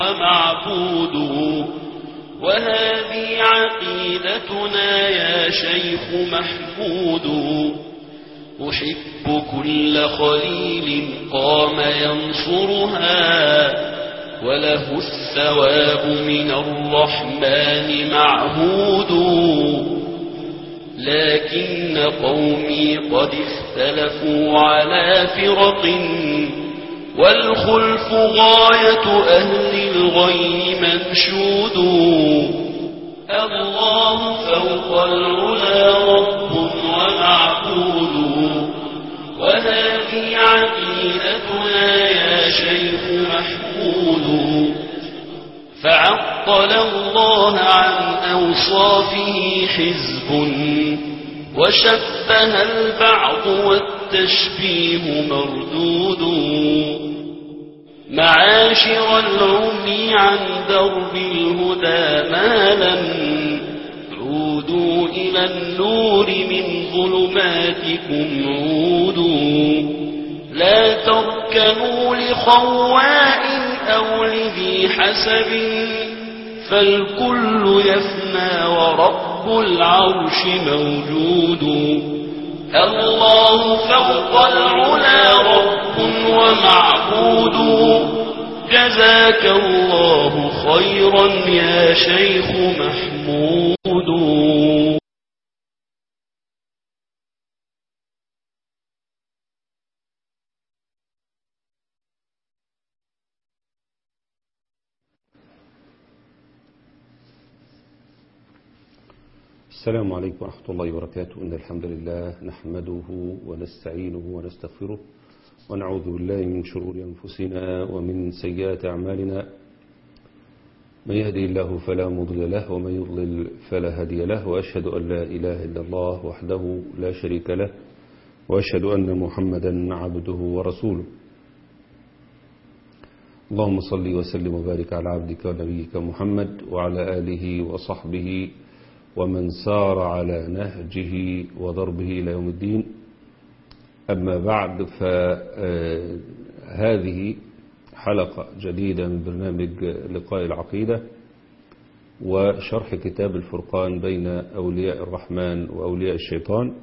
ومعبوده وهذه عقيدتنا يا شيخ محمود أحب كل خليل قام ينصرها وله الثواب من الرحمن معهود لكن قومي قد اختلفوا على فرق والخلف غاية أهل الغي منشود الله فوق العلا رب ومعبود وهذه عقيدتنا يا شيخ محمود فعطل الله عن أوصافه حزب وشبه البعض والتشبيه مردود معاشر العمي عن درب الهدى مالا عودوا إلى النور من ظلماتكم عودوا لا تركنوا لخواء أو لذي حسب فالكل يفنى ورب العرش موجود الله فوق العلا رب ومعبود جزاك الله خيرا يا شيخ محمود السلام عليكم ورحمة الله وبركاته إن الحمد لله نحمده ونستعينه ونستغفره ونعوذ بالله من شرور أنفسنا ومن سيئات أعمالنا من يهدي الله فلا مضل له ومن يضلل فلا هدي له وأشهد أن لا إله إلا الله وحده لا شريك له وأشهد أن محمدا عبده ورسوله اللهم صل وسلم وبارك على عبدك ونبيك محمد وعلى آله وصحبه ومن سار على نهجه وضربه إلى يوم الدين أما بعد فهذه حلقة جديدة من برنامج لقاء العقيدة وشرح كتاب الفرقان بين أولياء الرحمن وأولياء الشيطان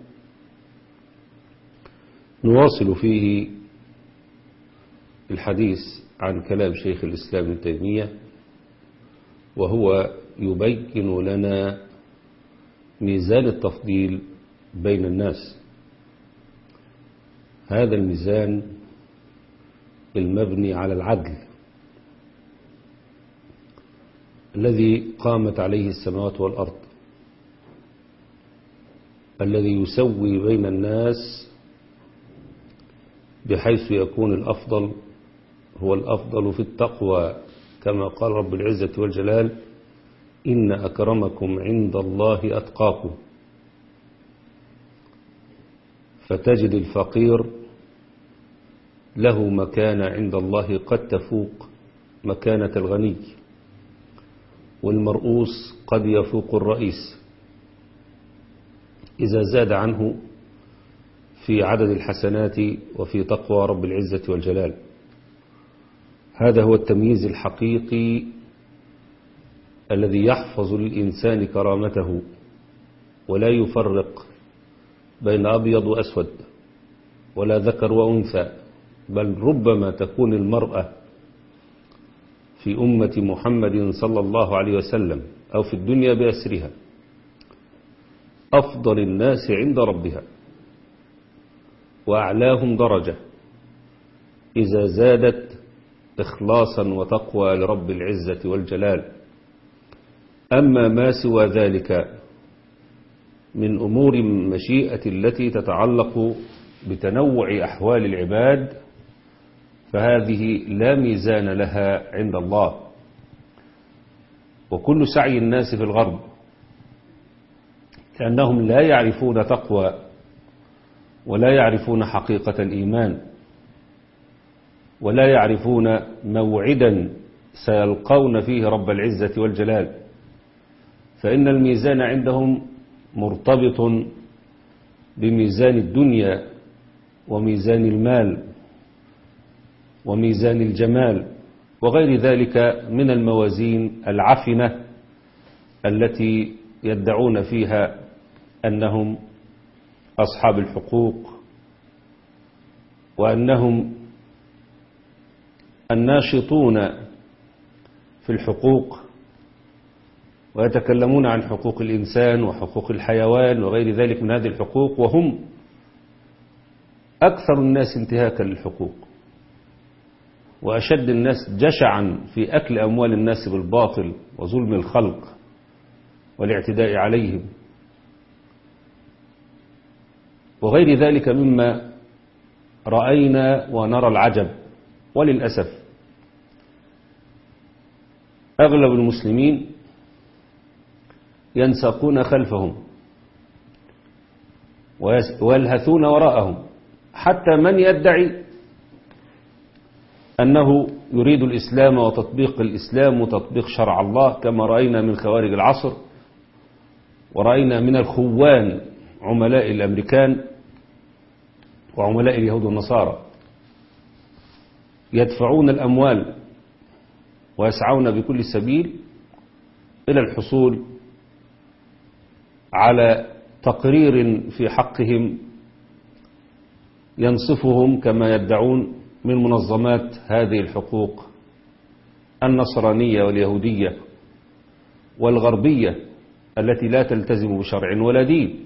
نواصل فيه الحديث عن كلام شيخ الإسلام ابن تيمية وهو يبين لنا ميزان التفضيل بين الناس هذا الميزان المبني على العدل الذي قامت عليه السماوات والأرض الذي يسوي بين الناس بحيث يكون الأفضل هو الأفضل في التقوى كما قال رب العزة والجلال إن أكرمكم عند الله أتقاكم فتجد الفقير له مكانة عند الله قد تفوق مكانة الغني والمرؤوس قد يفوق الرئيس إذا زاد عنه في عدد الحسنات وفي تقوى رب العزة والجلال هذا هو التمييز الحقيقي الذي يحفظ للإنسان كرامته ولا يفرق بين أبيض وأسود ولا ذكر وأنثى بل ربما تكون المرأة في أمة محمد صلى الله عليه وسلم أو في الدنيا بأسرها أفضل الناس عند ربها وأعلاهم درجة إذا زادت إخلاصا وتقوى لرب العزة والجلال أما ما سوى ذلك من أمور المشيئة التي تتعلق بتنوع أحوال العباد فهذه لا ميزان لها عند الله وكل سعي الناس في الغرب كأنهم لا يعرفون تقوى ولا يعرفون حقيقة الإيمان ولا يعرفون موعدا سيلقون فيه رب العزة والجلال فإن الميزان عندهم مرتبط بميزان الدنيا وميزان المال وميزان الجمال وغير ذلك من الموازين العفنة التي يدعون فيها أنهم أصحاب الحقوق وأنهم الناشطون في الحقوق ويتكلمون عن حقوق الإنسان وحقوق الحيوان وغير ذلك من هذه الحقوق وهم أكثر الناس انتهاكا للحقوق وأشد الناس جشعا في أكل أموال الناس بالباطل وظلم الخلق والاعتداء عليهم وغير ذلك مما رأينا ونرى العجب وللأسف أغلب المسلمين ينسقون خلفهم ويلهثون وراءهم حتى من يدعي أنه يريد الإسلام وتطبيق الإسلام وتطبيق شرع الله كما رأينا من خوارج العصر ورأينا من الخوان عملاء الأمريكان وعملاء اليهود والنصارى يدفعون الأموال ويسعون بكل سبيل إلى الحصول على تقرير في حقهم ينصفهم كما يدعون من منظمات هذه الحقوق النصرانية واليهودية والغربية التي لا تلتزم بشرع ولا دين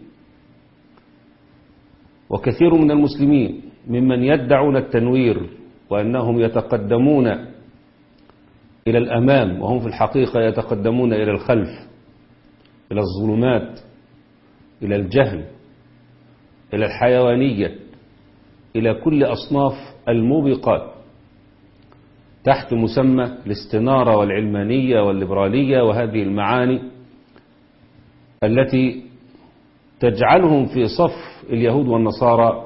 وكثير من المسلمين ممن يدعون التنوير وأنهم يتقدمون إلى الأمام وهم في الحقيقة يتقدمون إلى الخلف إلى الظلمات إلى الجهل إلى الحيوانية إلى كل أصناف الموبقات تحت مسمى الاستنارة والعلمانية والليبرالية وهذه المعاني التي تجعلهم في صف اليهود والنصارى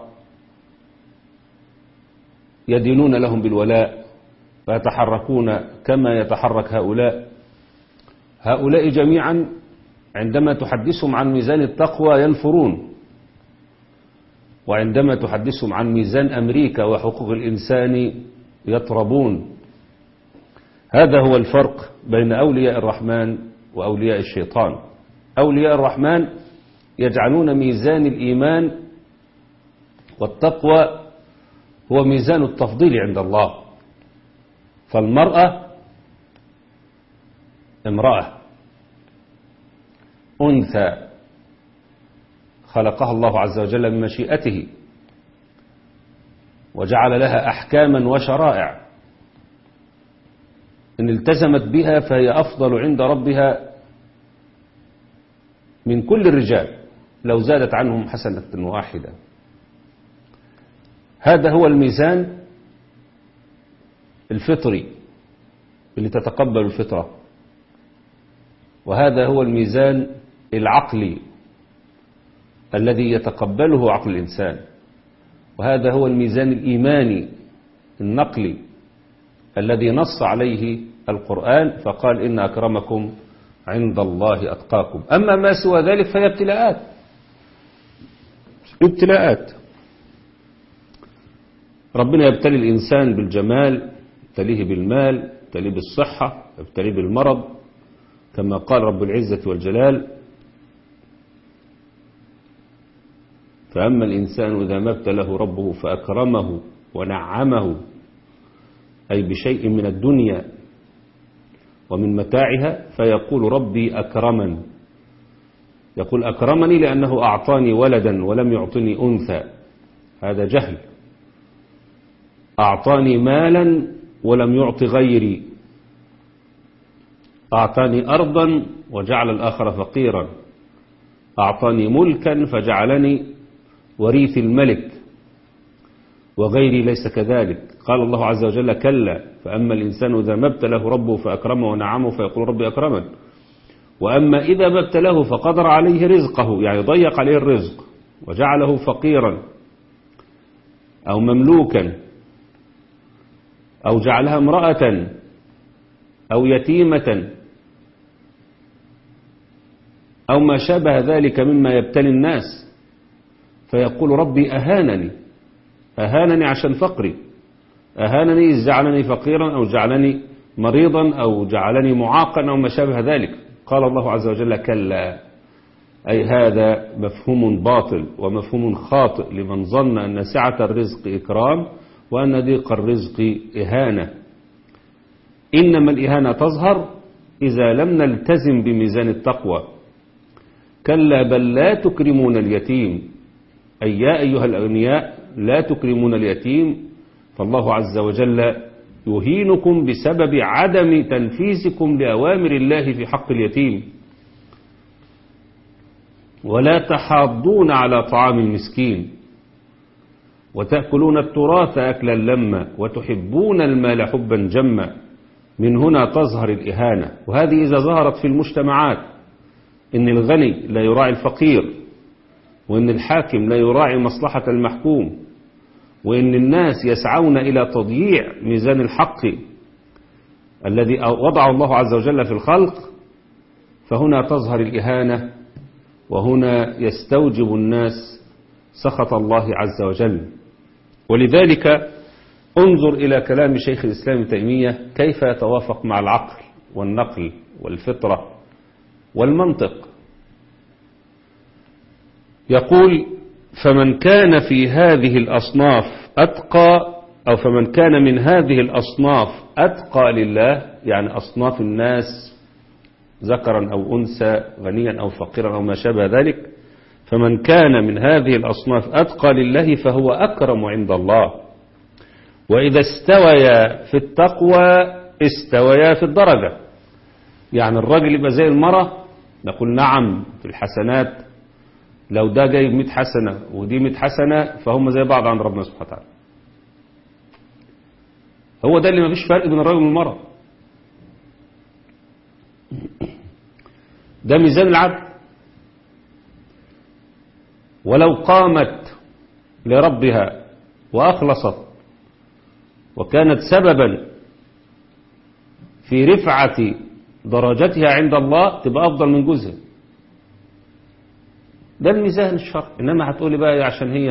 يدينون لهم بالولاء ويتحركون كما يتحرك هؤلاء هؤلاء جميعا عندما تحدثهم عن ميزان التقوى ينفرون وعندما تحدثهم عن ميزان أمريكا وحقوق الإنسان يطربون هذا هو الفرق بين أولياء الرحمن وأولياء الشيطان أولياء الرحمن يجعلون ميزان الإيمان والتقوى هو ميزان التفضيل عند الله فالمرأة امرأة أنثى خلقها الله عز وجل من مشيئته وجعل لها أحكاما وشرائع إن التزمت بها فهي أفضل عند ربها من كل الرجال لو زادت عنهم حسنة واحدة هذا هو الميزان الفطري اللي تتقبل الفطرة وهذا هو الميزان العقلي الذي يتقبله عقل الإنسان وهذا هو الميزان الإيماني النقلي الذي نص عليه القرآن فقال إن أكرمكم عند الله أتقاكم أما ما سوى ذلك فهي ابتلاءات ابتلاءات ربنا يبتلي الإنسان بالجمال يبتليه بالمال يبتليه بالصحة يبتليه بالمرض كما قال رب العزة والجلال فأما الإنسان إذا ما ابتله ربه فأكرمه ونعمه أي بشيء من الدنيا ومن متاعها فيقول ربي أكرمن يقول أكرمني لأنه أعطاني ولدا ولم يعطني أنثى هذا جهل أعطاني مالا ولم يعط غيري أعطاني أرضا وجعل الآخر فقيرا أعطاني ملكا فجعلني وريث الملك وغيري ليس كذلك قال الله عز وجل كلا فأما الإنسان إذا ما ابتله ربه فأكرمه ونعمه فيقول ربي أكرمن وأما إذا ما ابتله فقدر عليه رزقه يعني ضيق عليه الرزق وجعله فقيرا أو مملوكا أو جعلها امرأة أو يتيمة أو ما شابه ذلك مما يبتلي الناس فيقول ربي أهانني أهانني عشان فقري أهانني إذ جعلني فقيرا أو جعلني مريضا أو جعلني معاقا أو ما شابه ذلك قال الله عز وجل كلا أي هذا مفهوم باطل ومفهوم خاطئ لمن ظن أن سعة الرزق إكرام وأن ضيق الرزق إهانة إنما الإهانة تظهر إذا لم نلتزم بميزان التقوى كلا بل لا تكرمون اليتيم أي يا أيها الأغنياء لا تكرمون اليتيم فالله عز وجل يهينكم بسبب عدم تنفيذكم لأوامر الله في حق اليتيم ولا تحاضون على طعام المسكين وتأكلون التراث أكلا لما وتحبون المال حبا جما من هنا تظهر الإهانة وهذه إذا ظهرت في المجتمعات إن الغني لا يراعي الفقير وإن الحاكم لا يراعي مصلحة المحكوم وإن الناس يسعون إلى تضييع ميزان الحق الذي وضعه الله عز وجل في الخلق فهنا تظهر الإهانة وهنا يستوجب الناس سخط الله عز وجل ولذلك انظر إلى كلام شيخ الإسلام تيمية كيف يتوافق مع العقل والنقل والفطرة والمنطق يقول فمن كان في هذه الأصناف أتقى أو فمن كان من هذه الأصناف أتقى لله يعني أصناف الناس ذكرا أو أنثى غنيا أو فقيرا أو ما شابه ذلك فمن كان من هذه الأصناف أتقى لله فهو أكرم عند الله وإذا استويا في التقوى استويا في الدرجة يعني الراجل يبقى زي المرأة نقول نعم في الحسنات لو ده جايب 100 حسنة ودي 100 حسنة فهم زي بعض عند ربنا سبحانه وتعالى هو ده اللي ما فيش فرق بين الراجل والمرأة ده ميزان العدل ولو قامت لربها وأخلصت وكانت سببا في رفعة درجتها عند الله تبقى أفضل من جوزها ده الميزان الشرعي إنما هتقولي بقى عشان هي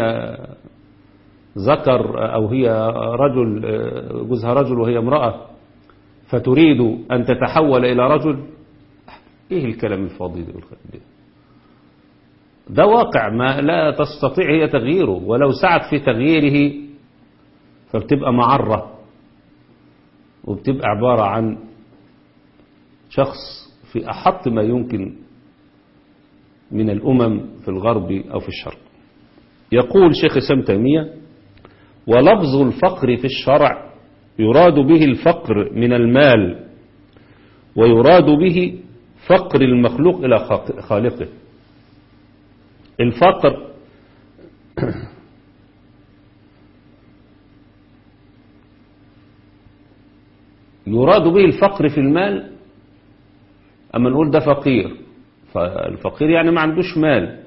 ذكر أو هي رجل جوزها رجل وهي امرأة فتريد أن تتحول إلى رجل إيه الكلام الفاضي ده ده ده واقع ما لا تستطيع هي تغييره ولو سعت في تغييره فبتبقى معرة وبتبقى عبارة عن شخص في أحط ما يمكن من الأمم في الغرب أو في الشرق يقول شيخ سام تيمية ولفظ الفقر في الشرع يراد به الفقر من المال ويراد به فقر المخلوق إلى خالقه الفقر يراد به الفقر في المال أما نقول ده فقير فالفقير يعني ما عندوش مال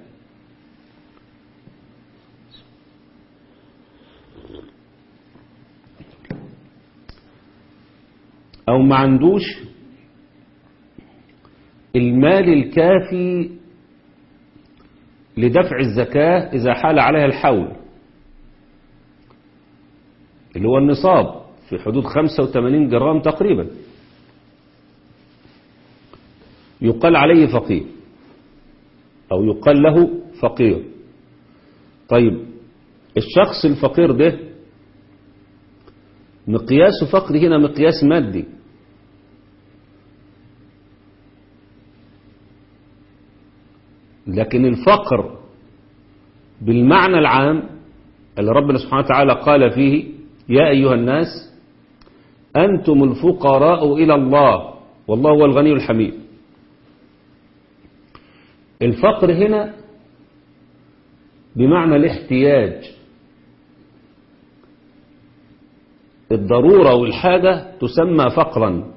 أو ما عندوش المال الكافي لدفع الزكاة إذا حال عليها الحول اللي هو النصاب في حدود 85 جرام تقريبا يقال عليه فقير أو يقال له فقير طيب الشخص الفقير ده مقياس فقر هنا مقياس مادي لكن الفقر بالمعنى العام اللي ربنا سبحانه وتعالى قال فيه يا أيها الناس أنتم الفقراء إلى الله والله هو الغني الحميد الفقر هنا بمعنى الاحتياج الضرورة والحاجة تسمى فقرا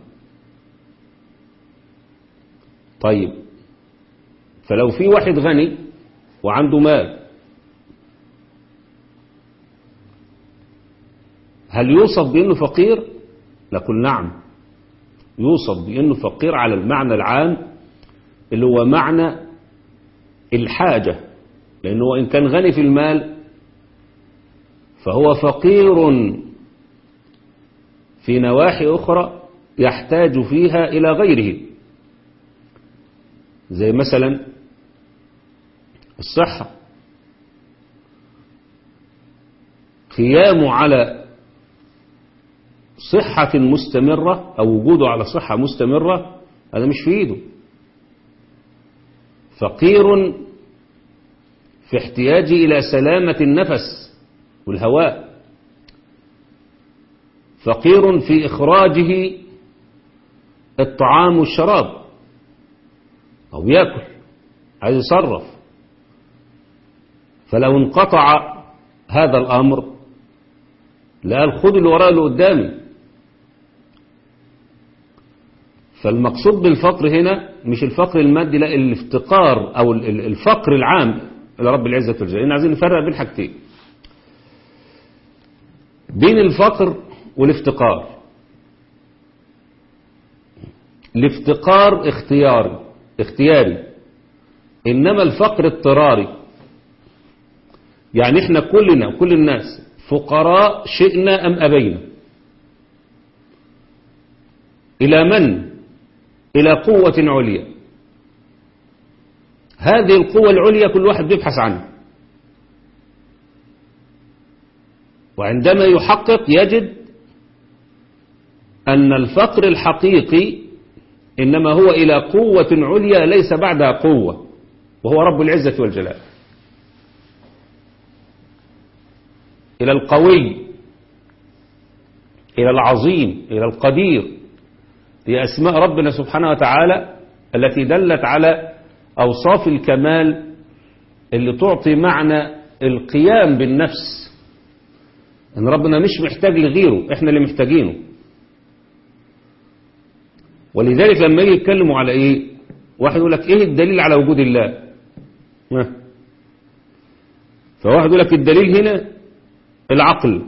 طيب فلو في واحد غني وعنده مال هل يوصف بأنه فقير نقول نعم يوصف بأنه فقير على المعنى العام اللي هو معنى الحاجة لأنه إن كان غني في المال فهو فقير في نواحي أخرى يحتاج فيها إلى غيره زي مثلا الصحة قيامه على صحة مستمرة أو وجوده على صحة مستمرة هذا مش في إيده فقير في احتياجه إلى سلامة النفس والهواء فقير في إخراجه الطعام والشراب أو يأكل عايز يصرف فلو انقطع هذا الأمر لا الخد اللي وراء اللي قدامي فالمقصود بالفقر هنا مش الفقر المادي لا الافتقار أو الفقر العام إلى رب العزة والجلال إن عايزين نفرق بين حاجتين بين الفقر والافتقار الافتقار اختياري اختياري إنما الفقر اضطراري يعني احنا كلنا كل الناس فقراء شئنا أم أبينا إلى من؟ إلى قوة عليا هذه القوة العليا كل واحد بيبحث عنها وعندما يحقق يجد أن الفقر الحقيقي إنما هو إلى قوة عليا ليس بعدها قوة وهو رب العزة والجلال إلى القوي إلى العظيم إلى القدير هي أسماء ربنا سبحانه وتعالى التي دلت على أوصاف الكمال اللي تعطي معنى القيام بالنفس ان ربنا مش محتاج لغيره احنا اللي محتاجينه ولذلك لما يجي يتكلموا على ايه واحد يقول لك ايه الدليل على وجود الله فواحد يقول لك الدليل هنا العقل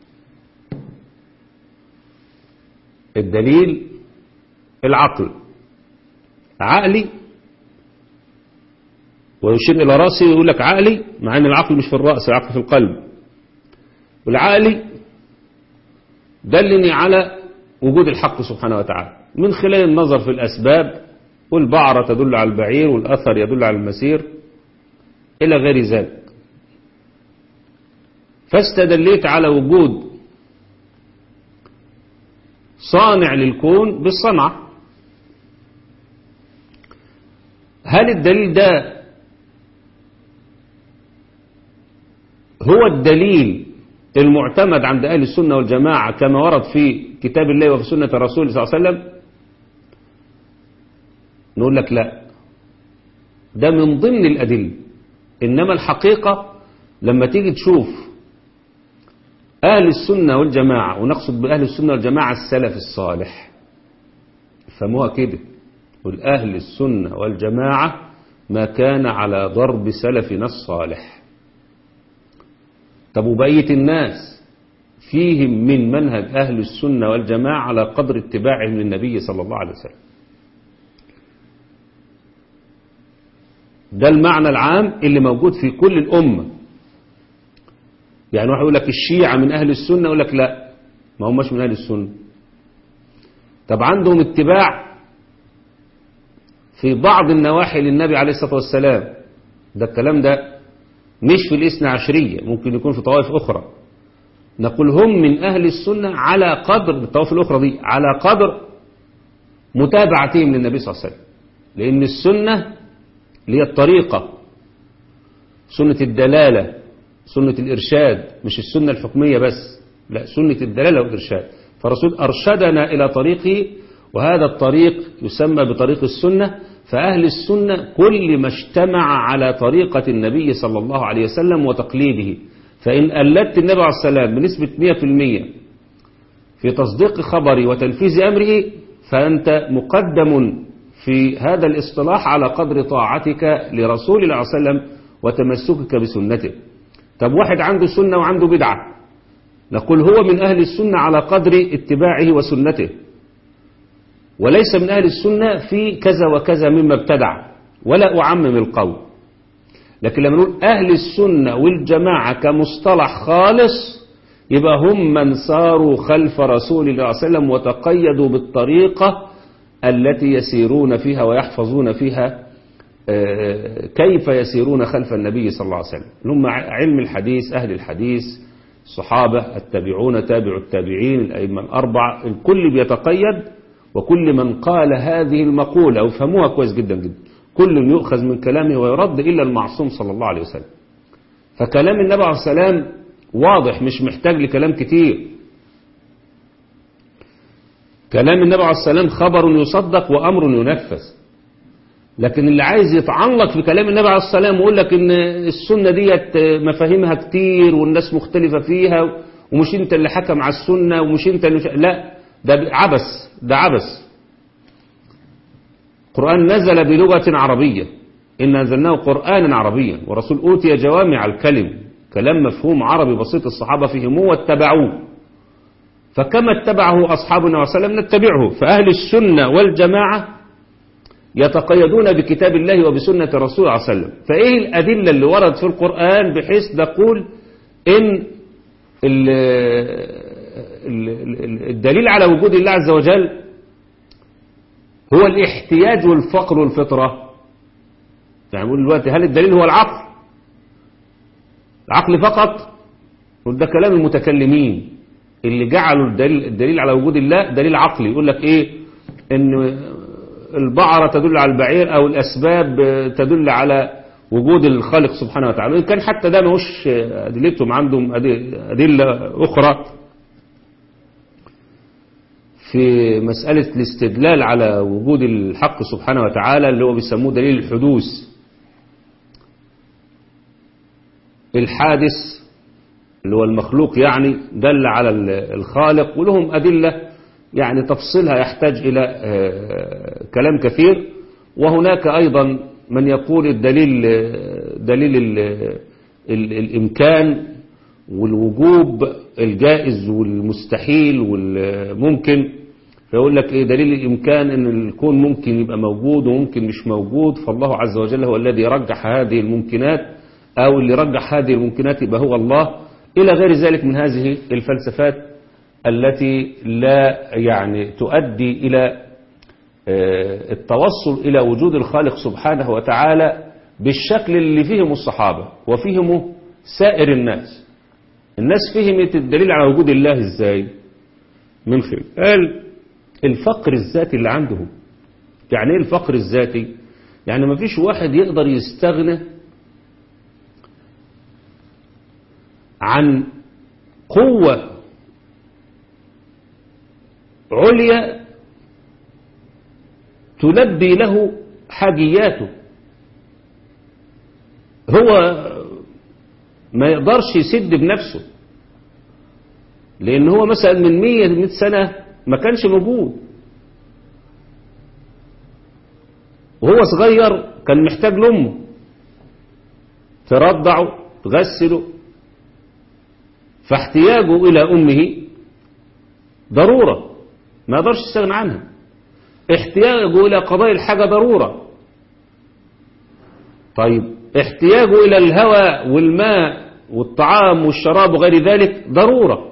الدليل العقل عقلي ويشير إلى رأسه ويقول لك عقلي مع أن العقل مش في الرأس العقل في القلب والعقلي دلني على وجود الحق سبحانه وتعالى من خلال النظر في الأسباب والبعرة تدل على البعير والأثر يدل على المسير إلى غير ذلك فاستدليت على وجود صانع للكون بالصنع هل الدليل ده هو الدليل المعتمد عند أهل السنة والجماعة كما ورد في كتاب الله وفي سنة الرسول صلى الله عليه وسلم نقول لك لا ده من ضمن الأدلة إنما الحقيقة لما تيجي تشوف أهل السنة والجماعة ونقصد بأهل السنة والجماعة السلف الصالح فموها كده والأهل السنة والجماعة ما كان على ضرب سلفنا الصالح طب وبقية الناس فيهم من منهج أهل السنة والجماعة على قدر اتباعهم للنبي صلى الله عليه وسلم ده المعنى العام اللي موجود في كل الأمة يعني واحد يقول لك الشيعة من أهل السنة يقول لك لا ما هماش من أهل السنة طب عندهم اتباع في بعض النواحي للنبي عليه الصلاة والسلام ده الكلام ده مش في الاثنى عشرية ممكن يكون في طوائف أخرى نقول هم من أهل السنة على قدر الطوائف الأخرى دي على قدر متابعتهم للنبي صلى الله عليه وسلم لأن السنة اللي هي الطريقة سنة الدلالة سنة الإرشاد مش السنة الحكمية بس لا سنة الدلالة والإرشاد فالرسول أرشدنا إلى طريقه وهذا الطريق يسمى بطريق السنة فأهل السنة كل ما اجتمع على طريقة النبي صلى الله عليه وسلم وتقليده فإن ألدت النبي عليه السلام بنسبة 100% في تصديق خبري وتنفيذ أمره فأنت مقدم في هذا الاصطلاح على قدر طاعتك لرسول الله عليه وسلم وتمسكك بسنته طب واحد عنده سنة وعنده بدعة نقول هو من أهل السنة على قدر اتباعه وسنته وليس من أهل السنة في كذا وكذا مما ابتدع ولا أعمم القول لكن لما نقول أهل السنة والجماعة كمصطلح خالص يبقى هم من ساروا خلف رسول الله صلى الله عليه وسلم وتقيدوا بالطريقة التي يسيرون فيها ويحفظون فيها آه، كيف يسيرون خلف النبي صلى الله عليه وسلم هم علم الحديث أهل الحديث الصحابة التابعون تابع التابعين الأئمة الأربعة الكل بيتقيد وكل من قال هذه المقولة وفهموها كويس جدا جدا كل يؤخذ من كلامه ويرد إلا المعصوم صلى الله عليه وسلم فكلام النبي عليه السلام واضح مش محتاج لكلام كتير كلام النبي عليه السلام خبر يصدق وأمر ينفذ لكن اللي عايز يتعلق في كلام النبي عليه السلام ويقول لك ان السنة ديت مفاهيمها كتير والناس مختلفة فيها ومش انت اللي حكم على السنة ومش انت اللي مش... لا ده عبث ده عبث قرآن نزل بلغة عربية إن أنزلناه قرآنا عربيا ورسول أوتي جوامع الكلم كلام مفهوم عربي بسيط الصحابة فهموه واتبعوه فكما اتبعه أصحاب النبي صلى الله عليه وسلم نتبعه فأهل السنة والجماعة يتقيدون بكتاب الله وبسنة الرسول صلى الله عليه وسلم فإيه الأدلة اللي وردت في القرآن بحيث نقول إن ال ال الدليل على وجود الله عز وجل هو الاحتياج والفقر والفطرة يعني نقول دلوقتي هل الدليل هو العقل العقل فقط وده كلام المتكلمين اللي جعلوا الدليل, الدليل على وجود الله دليل عقلي يقول لك ايه ان البعرة تدل على البعير او الاسباب تدل على وجود الخالق سبحانه وتعالى وإن كان حتى ده ماهوش أدلتهم عندهم أدلة أخرى في مسألة الاستدلال على وجود الحق سبحانه وتعالى اللي هو بيسموه دليل الحدوث الحادث اللي هو المخلوق يعني دل على الخالق ولهم أدلة يعني تفصيلها يحتاج إلى كلام كثير وهناك أيضا من يقول الدليل دليل ال ال الإمكان والوجوب الجائز والمستحيل والممكن فيقول لك ايه دليل الإمكان ان الكون ممكن يبقى موجود وممكن مش موجود فالله عز وجل هو الذي رجح هذه الممكنات أو اللي رجح هذه الممكنات يبقى هو الله إلى غير ذلك من هذه الفلسفات التي لا يعني تؤدي إلى التوصل إلى وجود الخالق سبحانه وتعالى بالشكل اللي فيهم الصحابة وفيهم سائر الناس الناس فهمت الدليل على وجود الله ازاي من خلال قال الفقر الذاتي اللي عندهم يعني ايه الفقر الذاتي يعني ما فيش واحد يقدر يستغنى عن قوة عليا تلبي له حاجياته هو ما يقدرش يسد بنفسه لأن هو مثلا من مية مئة سنة ما كانش موجود وهو صغير كان محتاج لأمه ترضعه تغسله فاحتياجه إلى أمه ضرورة ما يقدرش يستغنى عنها احتياجه إلى قضاء الحاجة ضرورة طيب احتياجه إلى الهواء والماء والطعام والشراب وغير ذلك ضرورة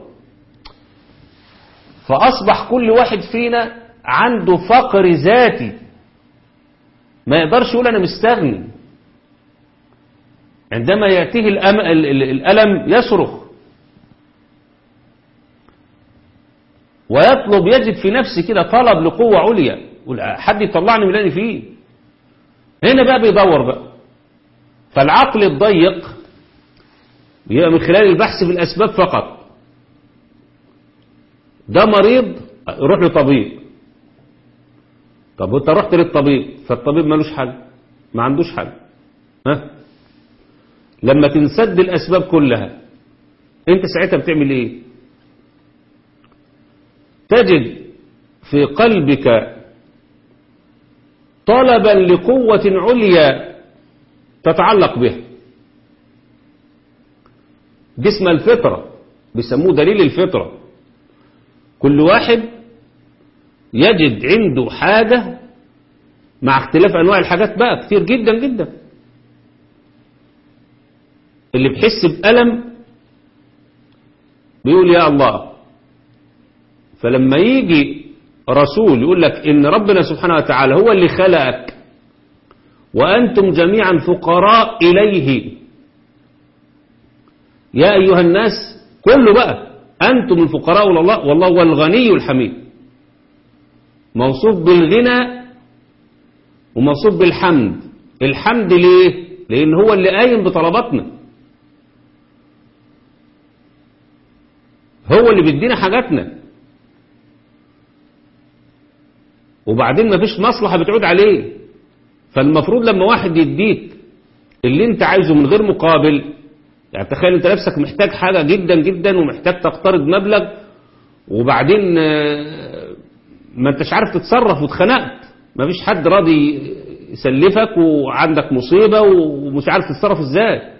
فأصبح كل واحد فينا عنده فقر ذاتي ما يقدرش يقول أنا مستغني عندما يأتيه الأم... الألم يصرخ ويطلب يجد في نفسه كده طلب لقوة عليا حد يطلعني من اللي أنا فيه هنا بقى بيدور بقى فالعقل الضيق يبقى من خلال البحث في الأسباب فقط ده مريض يروح لطبيب طب وانت رحت للطبيب فالطبيب ملوش حل ما عندوش حل ها لما تنسد الأسباب كلها انت ساعتها بتعمل ايه تجد في قلبك طلبا لقوة عليا تتعلق به جسم الفطرة بيسموه دليل الفطرة كل واحد يجد عنده حاجة مع اختلاف أنواع الحاجات بقى كتير جدا جدا اللي بيحس بألم بيقول يا الله فلما يجي رسول يقول لك إن ربنا سبحانه وتعالى هو اللي خلقك وأنتم جميعا فقراء إليه يا أيها الناس كله بقى أنتم الفقراء إلى الله والله هو الغني الحميد موصوف بالغنى وموصوف بالحمد الحمد ليه لأن هو اللي قايم بطلباتنا هو اللي بيدينا حاجاتنا وبعدين مفيش مصلحة بتعود عليه فالمفروض لما واحد يديك اللي انت عايزه من غير مقابل يعني تخيل انت نفسك محتاج حاجة جدا جدا ومحتاج تقترض مبلغ وبعدين آه، ما انتش عارف تتصرف واتخنقت مفيش حد راضي يسلفك وعندك مصيبة ومش عارف تتصرف ازاي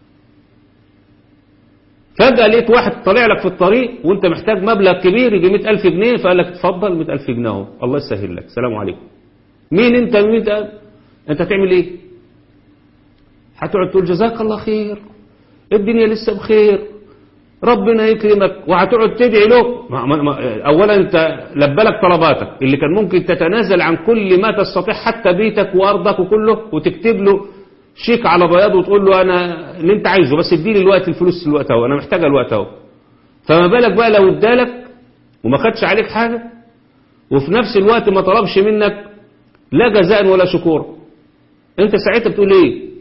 فجأة لقيت واحد طالع لك في الطريق وانت محتاج مبلغ كبير يجي 100000 جنيه فقال لك اتفضل 100000 جنيه اهو الله يسهل لك سلام عليكم مين انت مين انت انت هتعمل ايه هتقعد تقول جزاك الله خير الدنيا لسه بخير ربنا يكرمك وهتقعد تدعي له ما ما ما اولا انت لبلك طلباتك اللي كان ممكن تتنازل عن كل ما تستطيع حتى بيتك وارضك وكله وتكتب له شيك على بياض وتقول له انا اللي انت عايزه بس اديني الوقت الفلوس الوقت اهو انا محتاجها الوقت اهو فما بالك بقى لو ادالك وما خدش عليك حاجه وفي نفس الوقت ما طلبش منك لا جزاء ولا شكور انت ساعتها بتقول ايه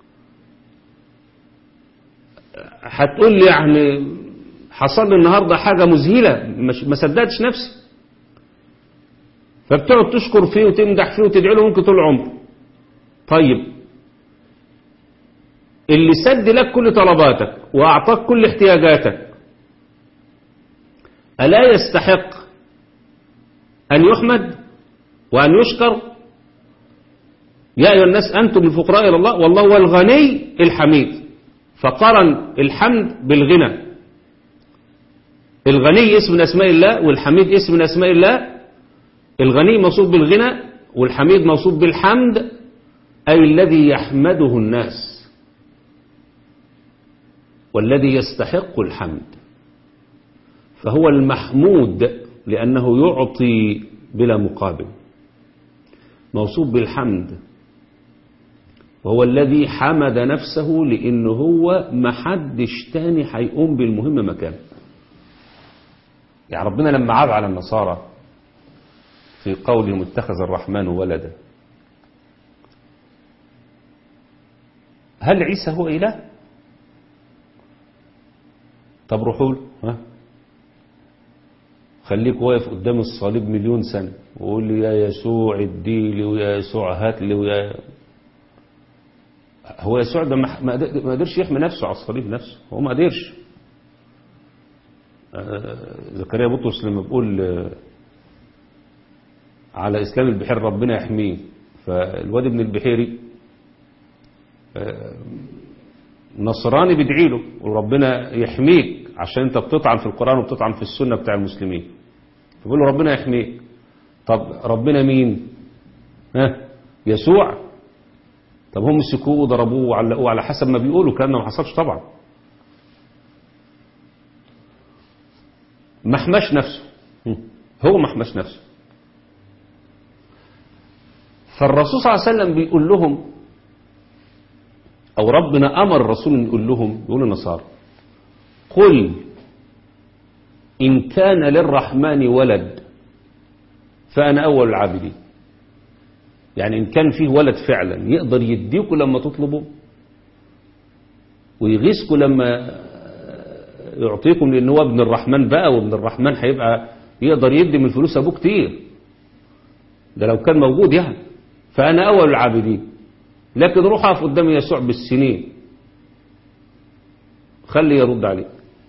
هتقول لي يعني حصل لي النهارده حاجه مذهله مش ما صدقتش نفسي فبتقعد تشكر فيه وتمدح فيه وتدعي له ممكن طول العمر طيب اللي سد لك كل طلباتك واعطاك كل احتياجاتك الا يستحق ان يحمد وان يشكر يا ايها الناس انتم الفقراء الى الله والله هو الغني الحميد فقرن الحمد بالغنى الغني اسم من اسماء الله والحميد اسم من اسماء الله الغني موصوف بالغنى والحميد موصوف بالحمد أي الذي يحمده الناس والذي يستحق الحمد فهو المحمود لأنه يعطي بلا مقابل موصوف بالحمد وهو الذي حمد نفسه لأنه هو محدش تاني هيقوم بالمهمة مكانه يعني ربنا لما عاب على النصارى في قولهم اتخذ الرحمن ولدا هل عيسى هو إله طب روحوا له ها خليك واقف قدام الصليب مليون سنة وقول لي يا يسوع اديلي ويا يسوع هات لي ويا هو يسوع ده ما ما قدرش يحمي نفسه على الصليب نفسه هو ما قدرش آه، زكريا بطرس لما بيقول آه، على إسلام البحير ربنا يحميه فالواد ابن البحيري آه، نصراني بيدعي له وربنا يحميك عشان انت بتطعن في القرآن وبتطعن في السنة بتاع المسلمين فبيقول له ربنا يحميك طب ربنا مين ها يسوع طب هم مسكوه وضربوه وعلقوه على حسب ما بيقولوا الكلام ده ما حصلش طبعا ما حماش نفسه هو ما حماش نفسه فالرسول صلى الله عليه وسلم بيقول لهم أو ربنا أمر الرسول أن يقول لهم يقول النصارى قل إن كان للرحمن ولد فأنا أول العابدين يعني إن كان فيه ولد فعلا يقدر يديكوا لما تطلبوا ويغيثكوا لما يعطيكم لأن هو ابن الرحمن بقى وابن الرحمن هيبقى يقدر يدي من فلوس أبوه كتير ده لو كان موجود يعني فأنا أول العابدين لكن روح أقف قدام يسوع بالسنين خلي يرد عليك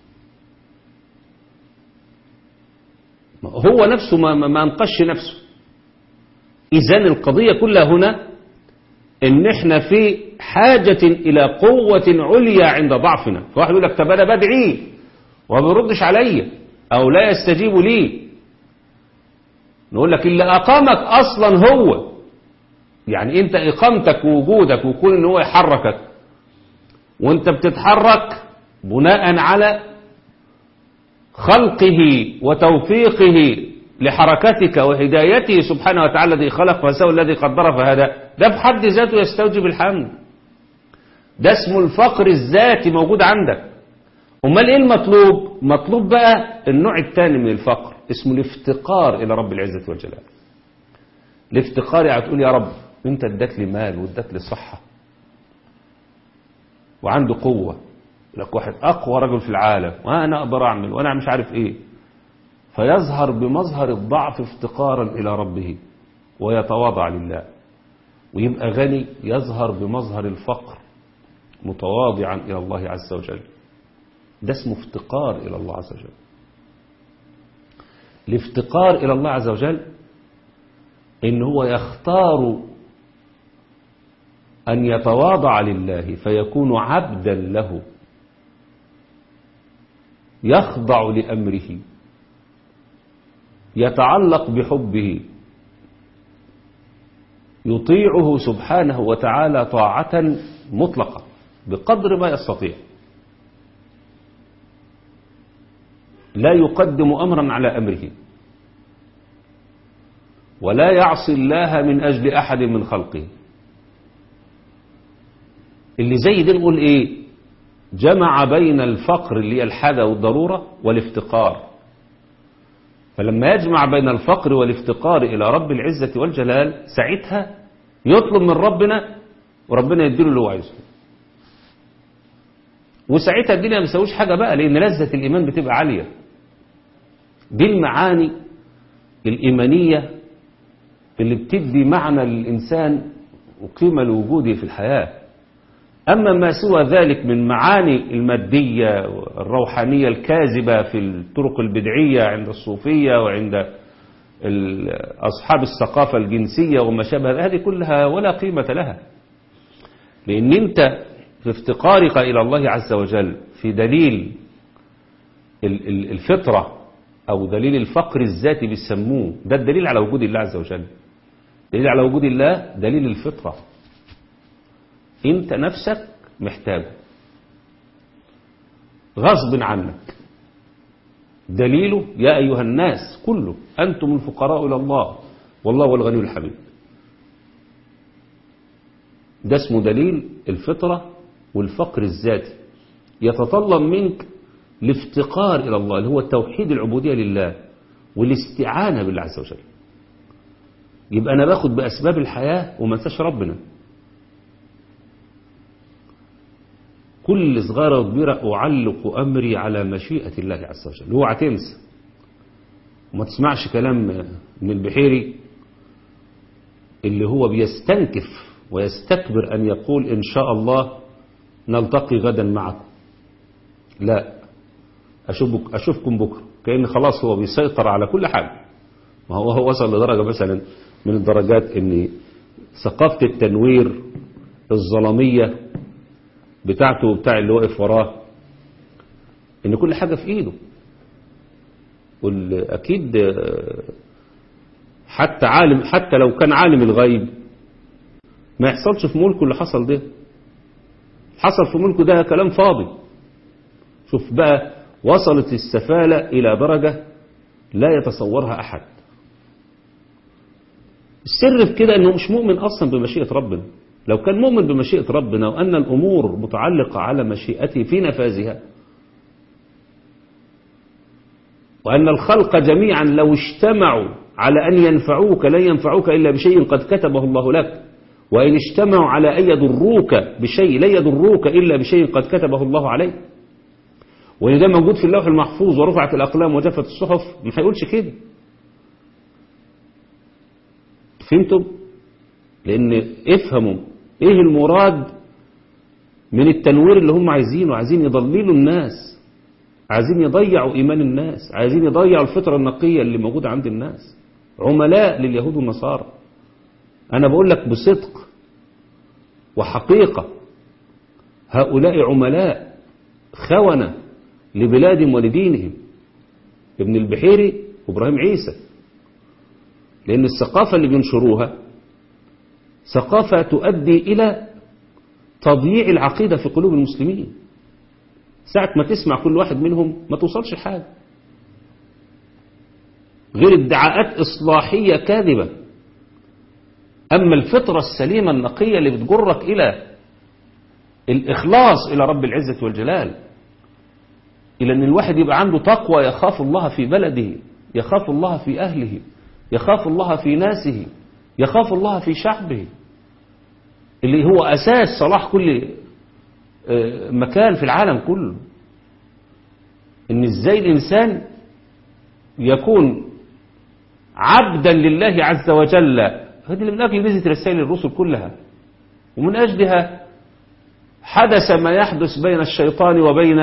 هو نفسه ما, ما انقش نفسه إذن القضية كلها هنا إن إحنا في حاجة إلى قوة عليا عند ضعفنا فواحد يقول لك طب أنا بدعيه وما بيردش عليا أو لا يستجيب لي نقول لك اللي أقامك أصلا هو يعني أنت إقامتك ووجودك وكون إن هو يحركك وأنت بتتحرك بناء على خلقه وتوفيقه لحركتك وهدايته سبحانه وتعالى الذي خلق فسوى الذي قدر فهدى ده بحد ذاته يستوجب الحمد ده اسمه الفقر الذاتي موجود عندك امال ايه المطلوب مطلوب بقى النوع الثاني من الفقر اسمه الافتقار الى رب العزه والجلال الافتقار يعني تقول يا رب انت اديت لي مال واديت لي صحه وعنده قوه لك واحد اقوى رجل في العالم وانا اقدر اعمل وانا مش عارف ايه فيظهر بمظهر الضعف افتقارا الى ربه ويتواضع لله ويبقى غني يظهر بمظهر الفقر متواضعا الى الله عز وجل ده اسمه افتقار إلى الله عز وجل الافتقار إلى الله عز وجل إن هو يختار أن يتواضع لله فيكون عبدا له يخضع لأمره يتعلق بحبه يطيعه سبحانه وتعالى طاعة مطلقة بقدر ما يستطيع لا يقدم أمرا على أمره ولا يعصي الله من أجل أحد من خلقه اللي زي دي نقول إيه جمع بين الفقر اللي هي الحاجة والضرورة والافتقار فلما يجمع بين الفقر والافتقار إلى رب العزة والجلال ساعتها يطلب من ربنا وربنا يديله اللي هو عايزه وساعتها الدنيا ما بيسويش حاجة بقى لأن لذة الإيمان بتبقى عالية دي المعاني الإيمانية اللي بتدي معنى للإنسان وقيمة لوجوده في الحياة أما ما سوى ذلك من معاني المادية الروحانية الكاذبة في الطرق البدعية عند الصوفية وعند أصحاب الثقافة الجنسية وما شابه هذه كلها ولا قيمة لها لأن أنت في افتقارك إلى الله عز وجل في دليل الفطرة أو دليل الفقر الذاتي بيسموه ده الدليل على وجود الله عز وجل دليل على وجود الله دليل الفطرة انت نفسك محتاجه غصب عنك دليله يا أيها الناس كله أنتم الفقراء إلى الله والله هو الغني الحميد ده اسمه دليل الفطرة والفقر الذاتي يتطلب منك الافتقار إلى الله اللي هو توحيد العبودية لله والاستعانة بالله عز وجل يبقى أنا باخد بأسباب الحياة وما انساش ربنا كل صغيرة وكبيرة أعلق أمري على مشيئة الله عز وجل اوعى تنسى وما تسمعش كلام من البحيري اللي هو بيستنكف ويستكبر أن يقول إن شاء الله نلتقي غدا معكم لا أشوفك أشوفكم بكرة كأن خلاص هو بيسيطر على كل حاجة ما هو هو وصل لدرجة مثلا من الدرجات ان ثقافة التنوير الظلامية بتاعته وبتاع اللي واقف وراه ان كل حاجة في ايده اكيد حتى عالم حتى لو كان عالم الغيب ما يحصلش في ملكه اللي حصل ده حصل في ملكه ده كلام فاضي شوف بقى وصلت السفالة إلى درجة لا يتصورها أحد السر في كده أنه مش مؤمن أصلا بمشيئة ربنا لو كان مؤمن بمشيئة ربنا وأن الأمور متعلقة على مشيئته في نفاذها وأن الخلق جميعا لو اجتمعوا على أن ينفعوك لن ينفعوك إلا بشيء قد كتبه الله لك وإن اجتمعوا على أن يضروك بشيء لا يضروك إلا بشيء قد كتبه الله عليك وإن ده موجود في اللوح المحفوظ ورفعت الأقلام وجفت الصحف ما هيقولش كده فهمتم لأن افهموا إيه المراد من التنوير اللي هم عايزينه عايزين يضللوا الناس عايزين يضيعوا إيمان الناس عايزين يضيعوا الفطرة النقية اللي موجودة عند الناس عملاء لليهود والنصارى أنا بقول لك بصدق وحقيقة هؤلاء عملاء خونة لبلادهم ولدينهم ابن البحيري وابراهيم عيسى لأن الثقافة اللي بينشروها ثقافة تؤدي إلى تضييع العقيدة في قلوب المسلمين ساعة ما تسمع كل واحد منهم ما توصلش حاجة غير ادعاءات إصلاحية كاذبة أما الفطرة السليمة النقية اللي بتجرك إلى الإخلاص إلى رب العزة والجلال إلى أن الواحد يبقى عنده تقوى يخاف الله في بلده يخاف الله في أهله يخاف الله في ناسه يخاف الله في شعبه اللي هو أساس صلاح كل مكان في العالم كله ان ازاي الانسان يكون عبدا لله عز وجل هذه اللي من اجل نزلت رسائل الرسل كلها ومن اجلها حدث ما يحدث بين الشيطان وبين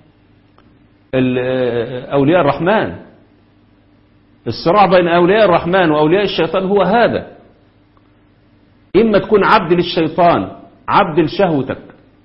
اولياء الرحمن الصراع بين اولياء الرحمن واولياء الشيطان هو هذا اما تكون عبد للشيطان عبد لشهوتك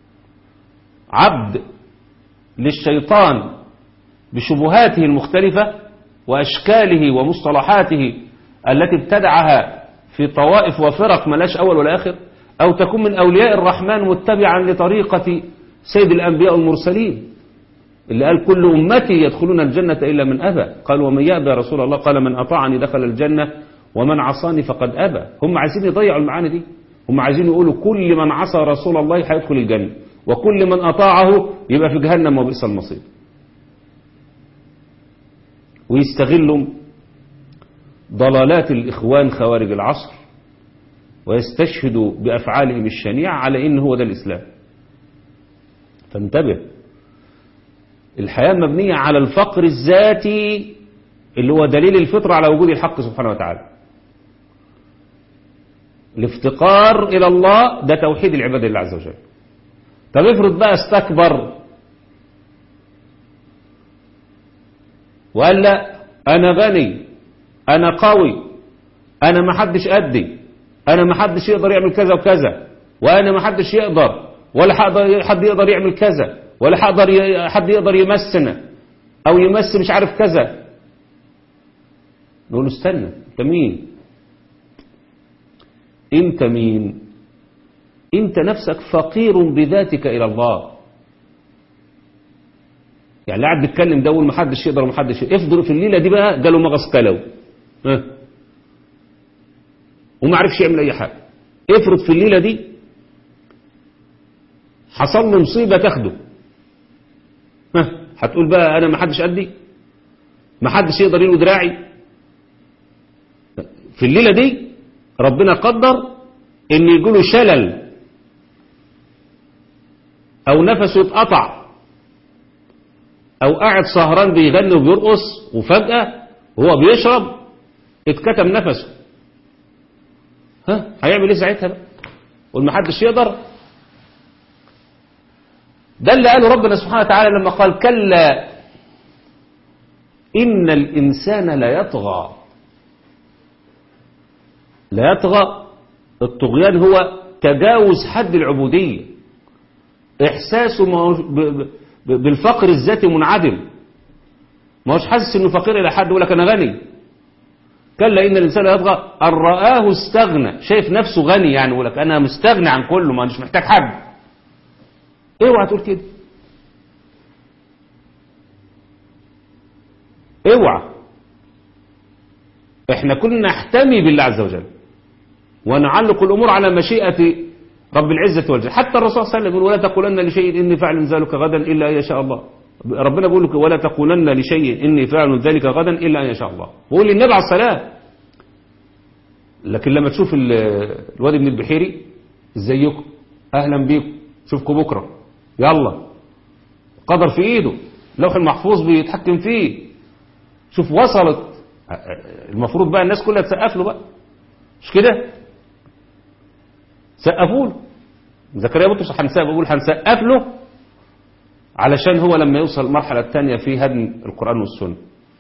عبد للشيطان بشبهاته المختلفة وأشكاله ومصطلحاته التي ابتدعها في طوائف وفرق ملاش أول ولا آخر أو تكون من أولياء الرحمن متبعا لطريقة سيد الأنبياء المرسلين اللي قال كل أمتي يدخلون الجنة إلا من أبى قال ومن يأبى يا رسول الله قال من أطاعني دخل الجنة ومن عصاني فقد أبى هم عايزين يضيعوا المعاني دي هم عايزين يقولوا كل من عصى رسول الله هيدخل الجنة وكل من أطاعه يبقى في جهنم وبئس المصير ويستغلوا ضلالات الإخوان خوارج العصر ويستشهدوا بأفعالهم الشنيعة على إن هو ده الإسلام فانتبه الحياة مبنية على الفقر الذاتي اللي هو دليل الفطرة على وجود الحق سبحانه وتعالى الافتقار إلى الله ده توحيد العبادة لله عز وجل طب افرض بقى استكبر وقال لا أنا غني أنا قوي أنا ما حدش قدي أنا ما حدش يقدر يعمل كذا وكذا وأنا ما حدش يقدر ولا حد يقدر يعمل كذا ولا حد حد يقدر يمسنا أو يمس مش عارف كذا نقول له استنى أنت مين أنت مين أنت نفسك فقير بذاتك إلى الله يعني قاعد بيتكلم ده ما حدش يقدر وما حدش افضل في الليله دي بقى جاله مغص كلو ها وما عرفش يعمل اي حاجه افرض في الليله دي حصل له مصيبه تاخده ها هتقول بقى انا ما حدش قدي ما حدش يقدر يلوي دراعي في الليله دي ربنا قدر ان يجيله شلل او نفسه اتقطع او قاعد سهران بيغني وبيرقص وفجأة وهو بيشرب اتكتم نفسه ها هيعمل ايه ساعتها بقى والمحدش يقدر ده اللي قاله ربنا سبحانه وتعالى لما قال كلا إن الإنسان لا يطغى لا يطغى الطغيان هو تجاوز حد العبودية إحساسه بالفقر الذاتي منعدم ما هوش حاسس انه فقير الى حد يقول لك انا غني كلا ان الانسان يطغى ان رآه استغنى شايف نفسه غني يعني يقول لك انا مستغني عن كله ما مش محتاج حد اوعى تقول كده اوعى احنا كنا نحتمي بالله عز وجل ونعلق الامور على مشيئه رب العزة والجلال حتى الرسول صلى الله عليه وسلم يقول ولا تقولن لشيء إني فاعل ذلك غدا إلا أن يشاء الله ربنا بيقول لك ولا تقولن لشيء إني فاعل ذلك غدا إلا أن يشاء الله بيقول للنبي عليه الصلاة لكن لما تشوف الواد ابن البحيري ازيكم أهلا بيكم شوفكم بكرة يلا قدر في إيده لوح المحفوظ بيتحكم فيه شوف وصلت المفروض بقى الناس كلها تسقف له بقى مش كده سقفوا له زكريا بطرس هنسقف بقول هنسقف له علشان هو لما يوصل المرحلة الثانية في هدم القرآن والسنة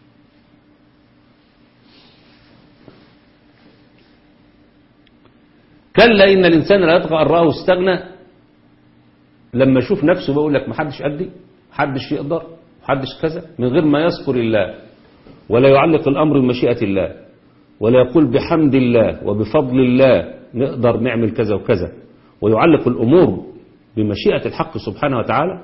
كلا إن الإنسان لا يطغى أن رآه استغنى لما يشوف نفسه بقول لك محدش قدي محدش يقدر محدش كذا من غير ما يذكر الله ولا يعلق الأمر بمشيئة الله ولا يقول بحمد الله وبفضل الله نقدر نعمل كذا وكذا ويعلق الأمور بمشيئة الحق سبحانه وتعالى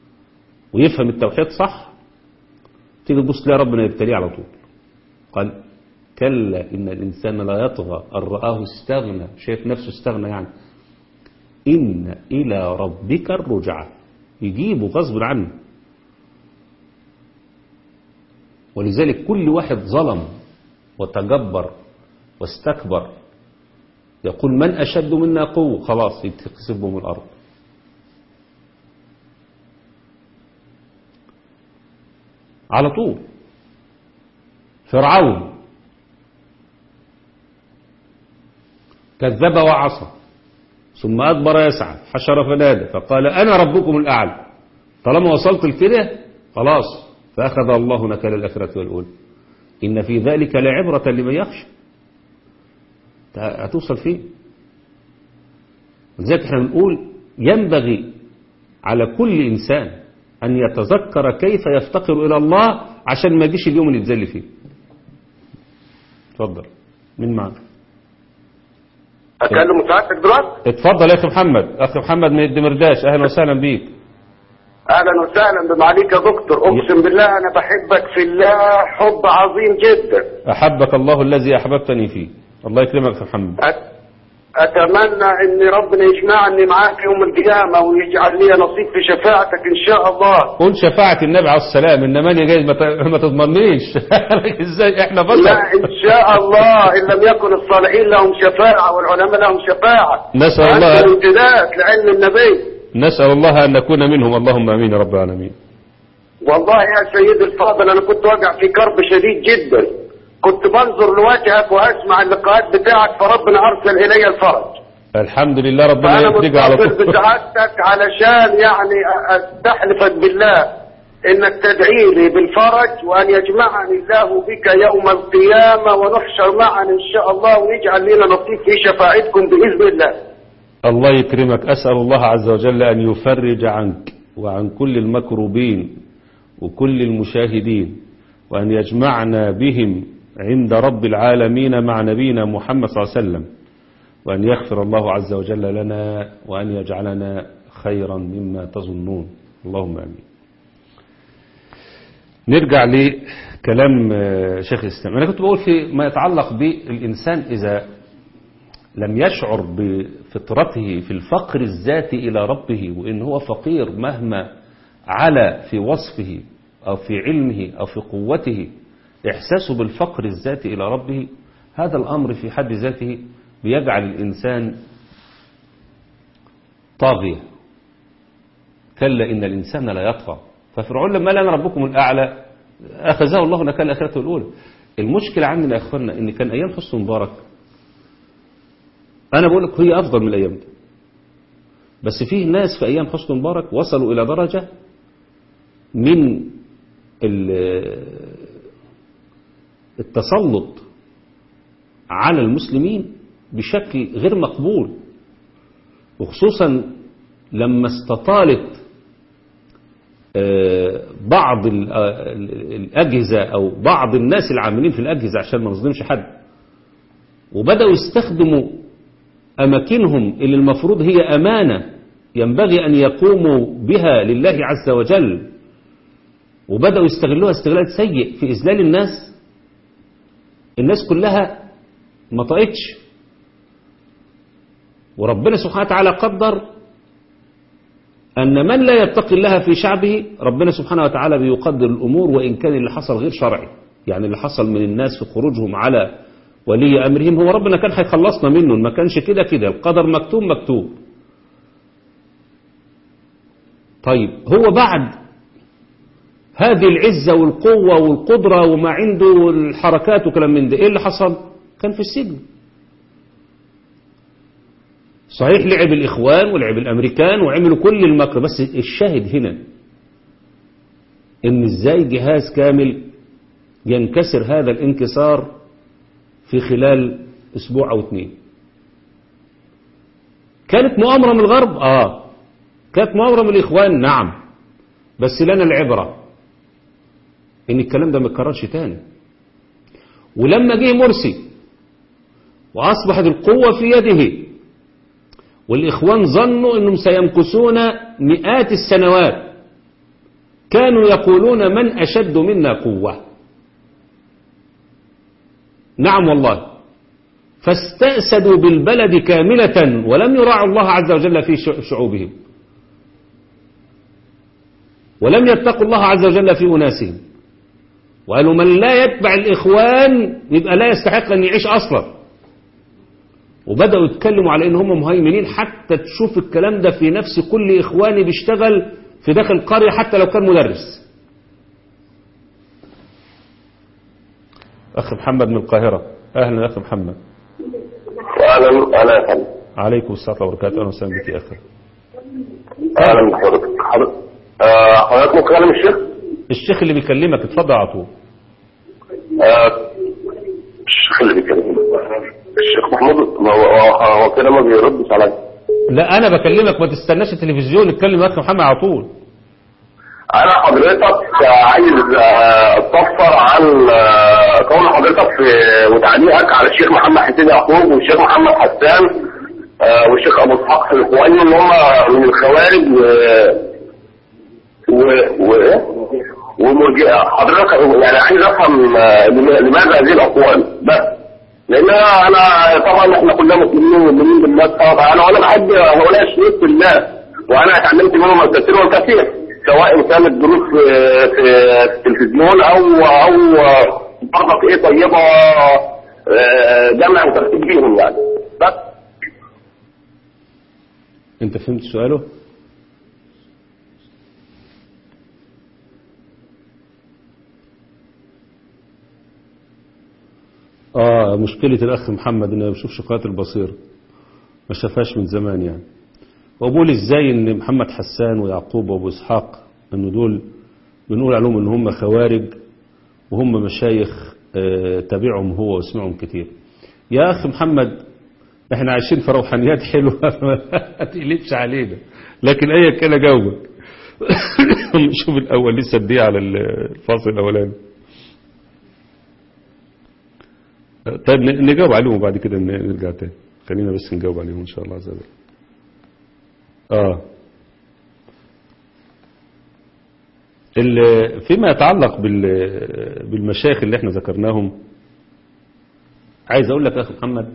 ويفهم التوحيد صح تيجي تبص تلاقي ربنا يبتليه على طول قال كلا إن الإنسان لا يطغى أن رآه استغنى شايف نفسه استغنى يعني إن إلى ربك الرجعة يجيبه غصب عنه ولذلك كل واحد ظلم وتجبر واستكبر يقول من أشد منا قوة خلاص يتخسبه من الأرض على طول فرعون كذب وعصى ثم أدبر يسعى حشر فنادى فقال أنا ربكم الأعلى طالما وصلت لكده خلاص فأخذ الله نكال الآخرة والأولى إن في ذلك لعبرة لمن يخشى هتوصل فيه لذلك احنا بنقول ينبغي على كل إنسان أن يتذكر كيف يفتقر إلى الله عشان ما يجيش اليوم اللي يتذل فيه اتفضل مين معك اكلم مساعدتك دلوقتي اتفضل يا اخي محمد اخي محمد من الدمرداش اهلا وسهلا بيك اهلا وسهلا بمعاليك يا دكتور اقسم بالله انا بحبك في الله حب عظيم جدا احبك الله الذي احببتني فيه الله يكرمك يا محمد أت- اتمنى ان ربنا يجمعني معاك يوم القيامه ويجعل لي نصيب في شفاعتك ان شاء الله قل شفاعة النبي عليه السلام انما انا جاي ما ت- ما تضمنيش ازاي احنا لا بشر ان شاء الله ان لم يكن الصالحين لهم شفاعه والعلماء لهم شفاعه نسأل وأنت الله- الامتداد لعلم النبي نسأل الله ان نكون منهم اللهم امين يا رب العالمين والله يا سيدي الفاضل انا كنت واقع في كرب شديد جدا كنت بنظر لوجهك واسمع اللقاءات بتاعك فربنا ارسل الي الفرج الحمد لله ربنا فانا يفرجها على متصل طول بسعادتك علشان يعني استحلفك بالله انك تدعي لي بالفرج وان يجمعني الله بك يوم القيامه ونحشر معا ان شاء الله ويجعل لنا نصيب في شفاعتكم باذن الله الله يكرمك أسأل الله عز وجل أن يفرج عنك وعن كل المكروبين وكل المشاهدين وأن يجمعنا بهم عند رب العالمين مع نبينا محمد صلى الله عليه وسلم وأن يغفر الله عز وجل لنا وأن يجعلنا خيرا مما تظنون اللهم آمين نرجع لكلام آه، شيخ الإسلام أنا كنت بقول في ما يتعلق بالإنسان إذا لم يشعر بفطرته في الفقر الذاتي إلى ربه وإن هو فقير مهما على في وصفه أو في علمه أو في قوته إحساسه بالفقر الذاتي إلى ربه هذا الأمر في حد ذاته بيجعل الإنسان طاغية كلا إن الإنسان لا يطغى ففرعون لما لنا ربكم الأعلى أخذه الله نكال الآخرة الأولى المشكلة عندنا يا أخوانا إن كان أيام حسن مبارك أنا بقول لك هي أفضل من الأيام دي بس فيه ناس في أيام حسن مبارك وصلوا إلى درجة من ال- التسلط على المسلمين بشكل غير مقبول وخصوصا لما استطالت آه، بعض ال- آه، الأجهزة أو بعض الناس العاملين في الأجهزة عشان ما نظلمش حد وبدأوا يستخدموا أماكنهم اللي المفروض هي أمانة ينبغي أن يقوموا بها لله عز وجل وبدأوا يستغلوها استغلال سيء في إذلال الناس الناس كلها ما طقتش وربنا سبحانه وتعالى قدر أن من لا يتقي الله في شعبه ربنا سبحانه وتعالى بيقدر الأمور وإن كان اللي حصل غير شرعي يعني اللي حصل من الناس في خروجهم على ولي أمرهم هو ربنا كان هيخلصنا منه ما كانش كده كده القدر مكتوب مكتوب طيب هو بعد هذه العزة والقوة والقدرة وما عنده الحركات وكلام من ده ايه اللي حصل كان في السجن صحيح لعب الإخوان ولعب الأمريكان وعملوا كل المكر بس الشاهد هنا إن إزاي جهاز كامل ينكسر هذا الانكسار في خلال أسبوع أو اثنين كانت مؤامرة من الغرب آه كانت مؤامرة من الإخوان نعم بس لنا العبرة إن الكلام ده ما يتكررش تاني ولما جه مرسي وأصبحت القوة في يده والإخوان ظنوا أنهم سيمكثون مئات السنوات كانوا يقولون من أشد منا قوة نعم والله فاستأسدوا بالبلد كاملة ولم يراعوا الله عز وجل في شعوبهم ولم يتقوا الله عز وجل في أناسهم وقالوا من لا يتبع الإخوان يبقى لا يستحق أن يعيش أصلا وبدأوا يتكلموا على إن هم مهيمنين حتى تشوف الكلام ده في نفس كل إخواني بيشتغل في داخل القرية حتى لو كان مدرس أخ محمد من القاهرة أهلا أخ محمد اهلا اهلا يا فندم عليكم السلام وبركاته أهلا وسهلا بك يا أخي اهلا بحضرتك حضرتك آه، حضرتك ممكن اكلم الشيخ؟ الشيخ اللي بيكلمك اتفضل على طول آه، الشيخ اللي بيكلمني الشيخ محمود ما هو هو- هو كده ما بيردش عليا لا أنا بكلمك ما تستناش التلفزيون اتكلم يا أخ محمد على طول انا حضرتك عايز آه، استفسر عن آه، قول حضرتك في وتعليقك على الشيخ محمد حسين يعقوب والشيخ محمد حسان آه، والشيخ ابو اسحاق الاخواني ان هم من الخوارج و و و ومرجئه حضرتك يعني عايز افهم آه، لم- لماذا هذه الاقوال بس لان انا أنا طبعا احنا كلنا مسلمين ومؤمنين بالله سبحانه وتعالى وانا بحب هؤلاء الشيوخ في الله وانا اتعلمت منهم الكثير والكثير سواء كانت دروس في في التلفزيون او او برضك ايه طيبه آه، جمع وترتيب بيهم يعني بس أنت فهمت سؤاله آه مشكلة الأخ محمد إنه ما بيشوفش قناة البصير ما شافهاش من زمان يعني وبقول إزاي إن محمد حسان ويعقوب وأبو إسحاق إنه دول بنقول عليهم إن هم خوارج وهم مشايخ آه، تابعهم هو واسمعهم كتير يا أخ محمد احنا عايشين في روحانيات حلوة ما تقلبش علينا لكن ايا كان اجاوبك شوف الاول لسه دي على الفاصل الاولاني طيب ن- نجاوب عليهم وبعد كده ن- نرجع تاني خلينا بس نجاوب عليهم ان شاء الله عز وجل اه ال- فيما يتعلق بال- بالمشايخ اللي احنا ذكرناهم عايز اقول لك يا اخي محمد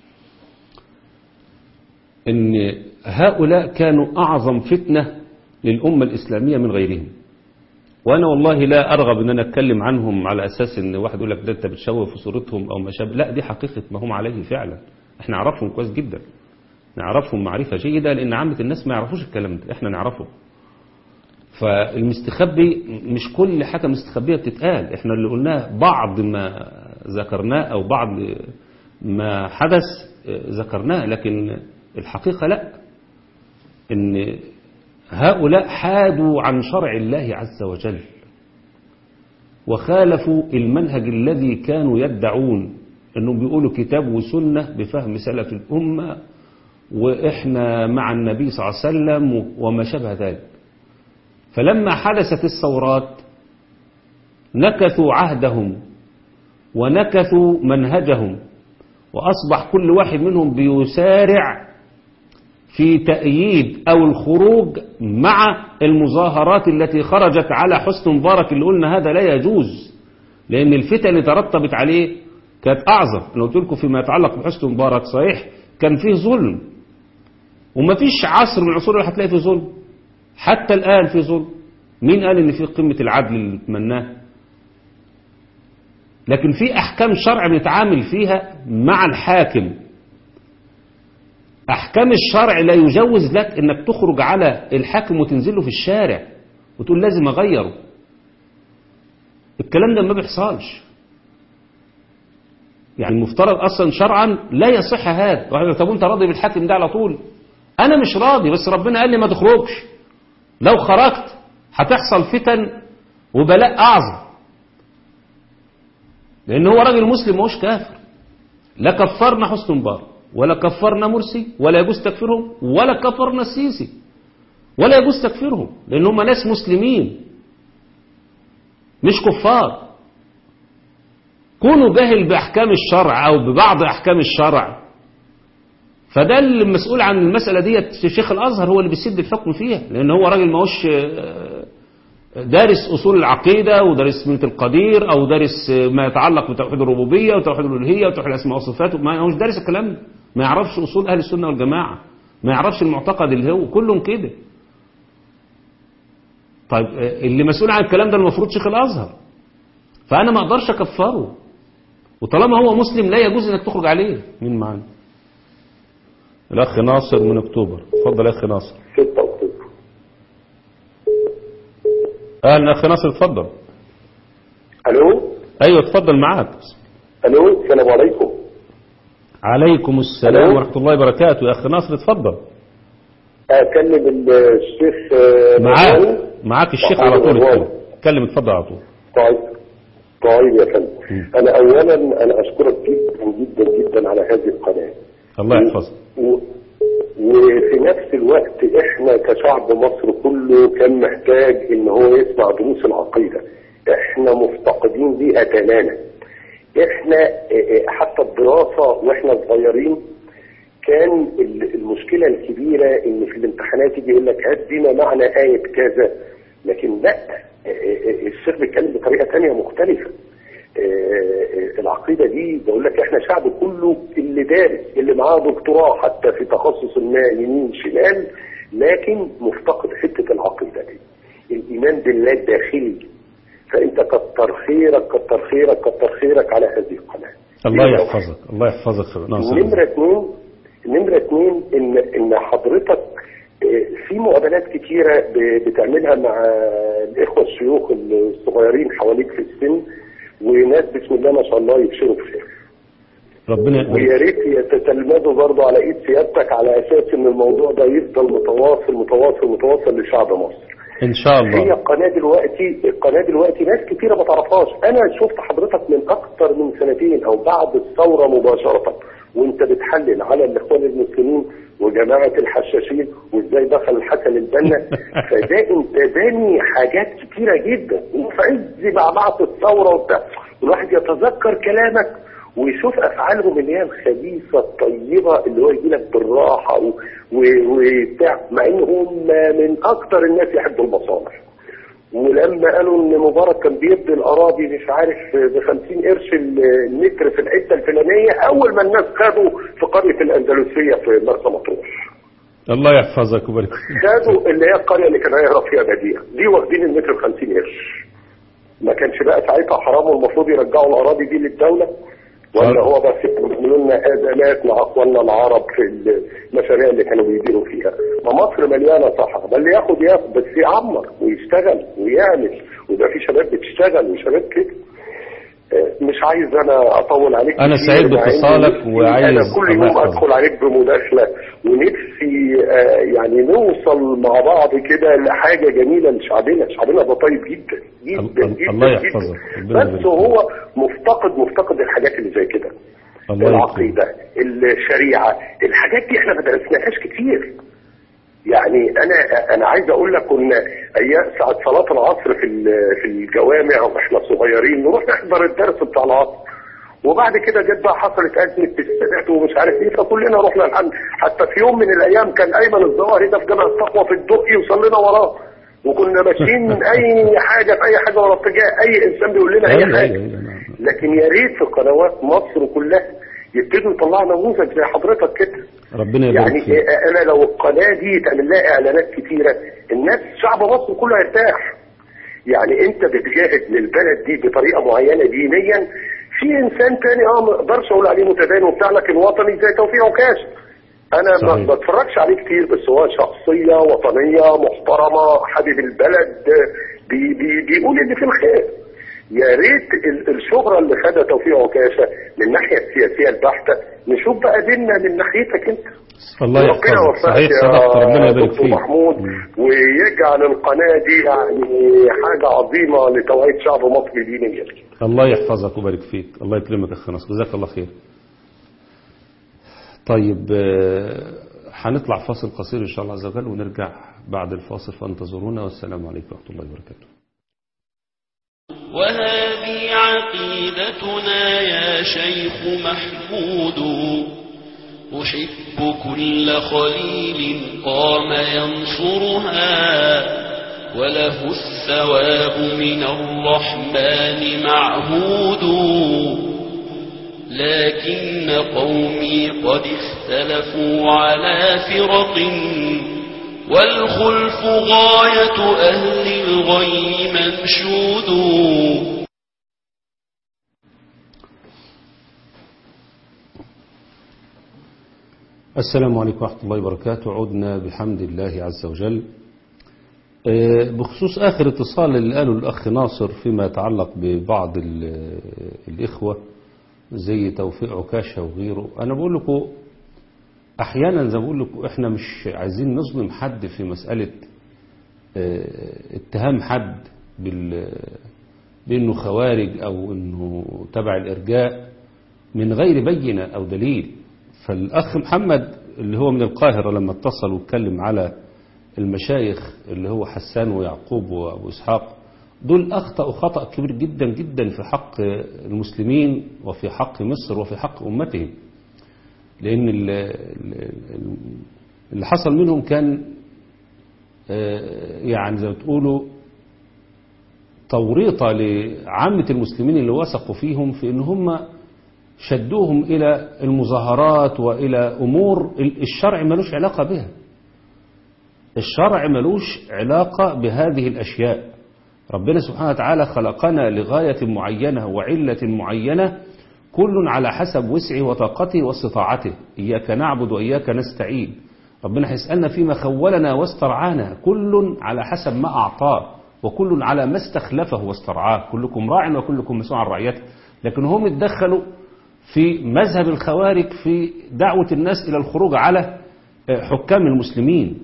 ان هؤلاء كانوا اعظم فتنة للأمة الإسلامية من غيرهم وانا والله لا ارغب ان انا اتكلم عنهم على اساس ان واحد يقول لك ده انت بتشوه في صورتهم او ما شابه لا دي حقيقة ما هم عليه فعلا احنا نعرفهم كويس جدا نعرفهم معرفة جيدة لان عامة الناس ما يعرفوش الكلام ده احنا نعرفه فالمستخبي مش كل حاجة مستخبية بتتقال احنا اللي قلناه بعض ما ذكرناه او بعض ما حدث ذكرناه لكن الحقيقة لا ان هؤلاء حادوا عن شرع الله عز وجل وخالفوا المنهج الذي كانوا يدعون انهم بيقولوا كتاب وسنة بفهم سلف الأمة وإحنا مع النبي صلى الله عليه وسلم وما شابه ذلك فلما حدثت الثورات نكثوا عهدهم ونكثوا منهجهم وأصبح كل واحد منهم بيسارع في تأييد أو الخروج مع المظاهرات التي خرجت على حسن مبارك اللي قلنا هذا لا يجوز لأن الفتن اللي ترتبت عليه كانت أعظم أنا قلت لكم فيما يتعلق بحسن مبارك صحيح كان فيه ظلم وما فيش عصر من العصور اللي هتلاقي فيه ظلم حتى الآن في ظلم مين قال إن في قمة العدل اللي نتمناه لكن في أحكام شرع بنتعامل فيها مع الحاكم أحكام الشرع لا يجوز لك أنك تخرج على الحاكم وتنزله في الشارع وتقول لازم أغيره الكلام ده ما بيحصلش يعني المفترض أصلا شرعا لا يصح هذا واحد طب أنت راضي بالحاكم ده على طول أنا مش راضي بس ربنا قال لي ما تخرجش لو خرجت هتحصل فتن وبلاء أعظم لأن هو راجل مسلم مش كافر لا كفرنا حسن مبارك ولا كفرنا مرسي ولا يجوز تكفيرهم ولا كفرنا السيسي ولا يجوز تكفيرهم لأن هم ناس مسلمين مش كفار كونوا جاهل بأحكام الشرع أو ببعض أحكام الشرع فده اللي المسؤول عن المسألة دي شيخ الأزهر هو اللي بيسد الحكم فيها لأن هو راجل ما هوش دارس أصول العقيدة ودارس منة القدير أو دارس ما يتعلق بتوحيد الربوبية وتوحيد الألوهية وتوحيد الأسماء والصفات ما هو مش دارس الكلام ده ما يعرفش أصول أهل السنة والجماعة ما يعرفش المعتقد اللي هو كلهم كده طيب اللي مسؤول عن الكلام ده المفروض شيخ الأزهر فأنا ما أقدرش أكفره وطالما هو مسلم لا يجوز انك تخرج عليه مين معانا الاخ ناصر من اكتوبر اتفضل يا اخ ناصر 6 اكتوبر اهلا اخ ناصر اتفضل الو ايوه اتفضل معاك الو السلام عليكم عليكم السلام ألو؟ ورحمه الله وبركاته يا اخ ناصر اتفضل اكلم الشيخ آه، معاك مروان؟ معاك الشيخ على طول مروان. اتكلم اتكلم اتفضل على طول طيب طيب يا فندم انا اولا انا اشكرك جدا جدا جدا على هذه القناه الله يحفظك و... وفي نفس الوقت احنا كشعب مصر كله كان محتاج ان هو يسمع دروس العقيده احنا مفتقدين ليها تماما احنا اه، اه، حتى الدراسه واحنا صغيرين كان ال- المشكله الكبيره ان في الامتحانات يجي يقول لك هات بما معنى ايه كذا لكن لا اه، اه، الشيخ بيتكلم بطريقه ثانيه مختلفه آه، آه، العقيدة دي بقول لك احنا شعب كله اللي دارس اللي معاه دكتوراه حتى في تخصص ما يمين شمال لكن مفتقد حتة العقيدة دي الإيمان بالله الداخلي فأنت كتر خيرك كتر خيرك كتر خيرك على هذه القناة الله نمرة يحفظك الله يحفظك يا ناصر نمرة اتنين نمرة اتنين ان ان حضرتك اه، في مقابلات كتيرة ب- بتعملها مع الاخوة الشيوخ الصغيرين حواليك في السن وناس بسم الله ما شاء الله يبشروا بخير ربنا يقبل ويا ريت يتتلمذوا برضه على ايد سيادتك على اساس ان الموضوع ده يفضل متواصل متواصل متواصل لشعب مصر ان شاء هي الله القناة دلوقتي القناة دلوقتي ناس كتيرة ما تعرفهاش انا شفت حضرتك من اكتر من سنتين او بعد الثورة مباشرة وانت بتحلل على الاخوان المسلمين وجماعة الحشاشين وازاي دخل الحسن البنا فده انتباني حاجات كتيرة جدا وفي عز بعبعة الثورة وبتاع الواحد يتذكر كلامك ويشوف افعالهم اللي هي الخبيثه الطيبه اللي هو يجي لك بالراحه و- و- وبتاع مع ان هم من اكتر الناس يحبوا المصالح ولما قالوا ان مبارك كان بيدي الاراضي مش عارف ب 50 قرش المتر في الحته الفلانيه اول ما الناس خدوا في قريه الاندلسيه في مرسى مطروح الله يحفظك ويبارك فيك. خدوا اللي هي القريه اللي كان هيهرب فيها بديع دي واخدين المتر ب 50 قرش ما كانش بقى ساعتها حرام والمفروض يرجعوا الاراضي دي للدوله ولا هو بس يعملوا لنا ازمات مع اخواننا العرب في المشاريع اللي كانوا بيديروا فيها ما مصر مليانه صحراء بل اللي ياخد ياخد بس يعمر ويشتغل ويعمل ويبقى في شباب بتشتغل وشباب كده آه، مش عايز انا اطول عليك أنا كتير، سعيد مع إن باتصالك نفسي وعايز- انا كل الله يوم يحفظك. ادخل عليك بمداخله ونفسي آه، يعني نوصل مع بعض كده لحاجه جميله لشعبنا شعبنا ده طيب جدا جدا الله- جدا الله جداً. يحفظك. ربنا يبارك بس فيك. هو مفتقد مفتقد الحاجات اللي زي كده الله يكرمك العقيده الشريعه الحاجات دي احنا ما درسناهاش كتير يعني انا انا عايز اقول لك كنا ايام ساعه صلاه العصر في ال- في الجوامع واحنا صغيرين نروح نحضر الدرس بتاع العصر وبعد كده جت بقى حصلت ازمه السادات ومش عارف ايه فكلنا رحنا الحمد حتى في يوم من الايام كان ايمن الظواهري ده في جامع التقوى في الدقي وصلينا وراه وكنا ماشيين اي حاجه في اي حاجه ورا اتجاه اي انسان بيقول لنا اي أيوة، حاجه أيوة، أيوة، نعم. لكن يا ريت في قنوات مصر كلها يبتدوا يطلعوا نموذج زي حضرتك كده ربنا يبارك يعني فيك انا لو القناه دي تعمل لها اعلانات كتيره الناس شعب مصر كله هيرتاح يعني انت بتجاهد للبلد دي بطريقه معينه دينيا في انسان تاني اه ما اقدرش اقول عليه متدين وبتاع لكن وطني زي توفيق عكاش انا صحيح. ما بتفرجش عليه كتير بس هو شخصيه وطنيه محترمه حبيب البلد بي بي بيقول اللي في الخير يا ريت ال- الشهره اللي خدها توفيق عكاشه من الناحيه السياسيه البحته نشوف بقى ديننا من ناحيتك انت الله ربنا يحفظك يوفقك صحيح يا صدقت ربنا يبارك دكتور فيك محمود مم. ويجعل القناه دي يعني حاجه عظيمه لتوعيه شعب مصر دينيا الله يحفظك ويبارك فيك الله يكرمك يا اخ ناصر جزاك الله خير طيب آه، هنطلع فاصل قصير ان شاء الله عز وجل ونرجع بعد الفاصل فانتظرونا والسلام عليكم ورحمه الله وبركاته وهذه عقيدتنا يا شيخ محمود أحب كل خليل قام ينصرها وله الثواب من الرحمن معهود لكن قومي قد اختلفوا على فرق والخلف غاية أهل الغي منشود السلام عليكم ورحمة الله وبركاته عدنا بحمد الله عز وجل آه، بخصوص آخر اتصال اللي قاله الأخ ناصر فيما يتعلق ببعض ال- الإخوة زي توفيق عكاشة وغيره أنا بقول لكم أحيانا زي ما بقول لكم إحنا مش عايزين نظلم حد في مسألة آه، اتهام حد بال بأنه خوارج أو أنه تبع الإرجاء من غير بينة أو دليل فالأخ محمد اللي هو من القاهرة لما اتصل واتكلم على المشايخ اللي هو حسان ويعقوب وأبو إسحاق دول أخطأوا خطأ كبير جدا جدا في حق المسلمين وفي حق مصر وفي حق أمتهم لأن ال- ال- ال- اللي حصل منهم كان آه، يعني زي ما تقولوا توريطة لعامة المسلمين اللي وثقوا فيهم في ان هم شدوهم إلى المظاهرات وإلى أمور الشرع ملوش علاقة بها الشرع ملوش علاقة بهذه الأشياء ربنا سبحانه وتعالى خلقنا لغاية معينة وعلة معينة كل على حسب وسعه وطاقته واستطاعته إياك نعبد وإياك نستعين ربنا هيسألنا فيما خولنا واسترعانا كل على حسب ما أعطاه وكل على ما استخلفه واسترعاه كلكم راع وكلكم مسؤول عن رعيته لكن هم اتدخلوا في مذهب الخوارج في دعوة الناس إلى الخروج على حكام المسلمين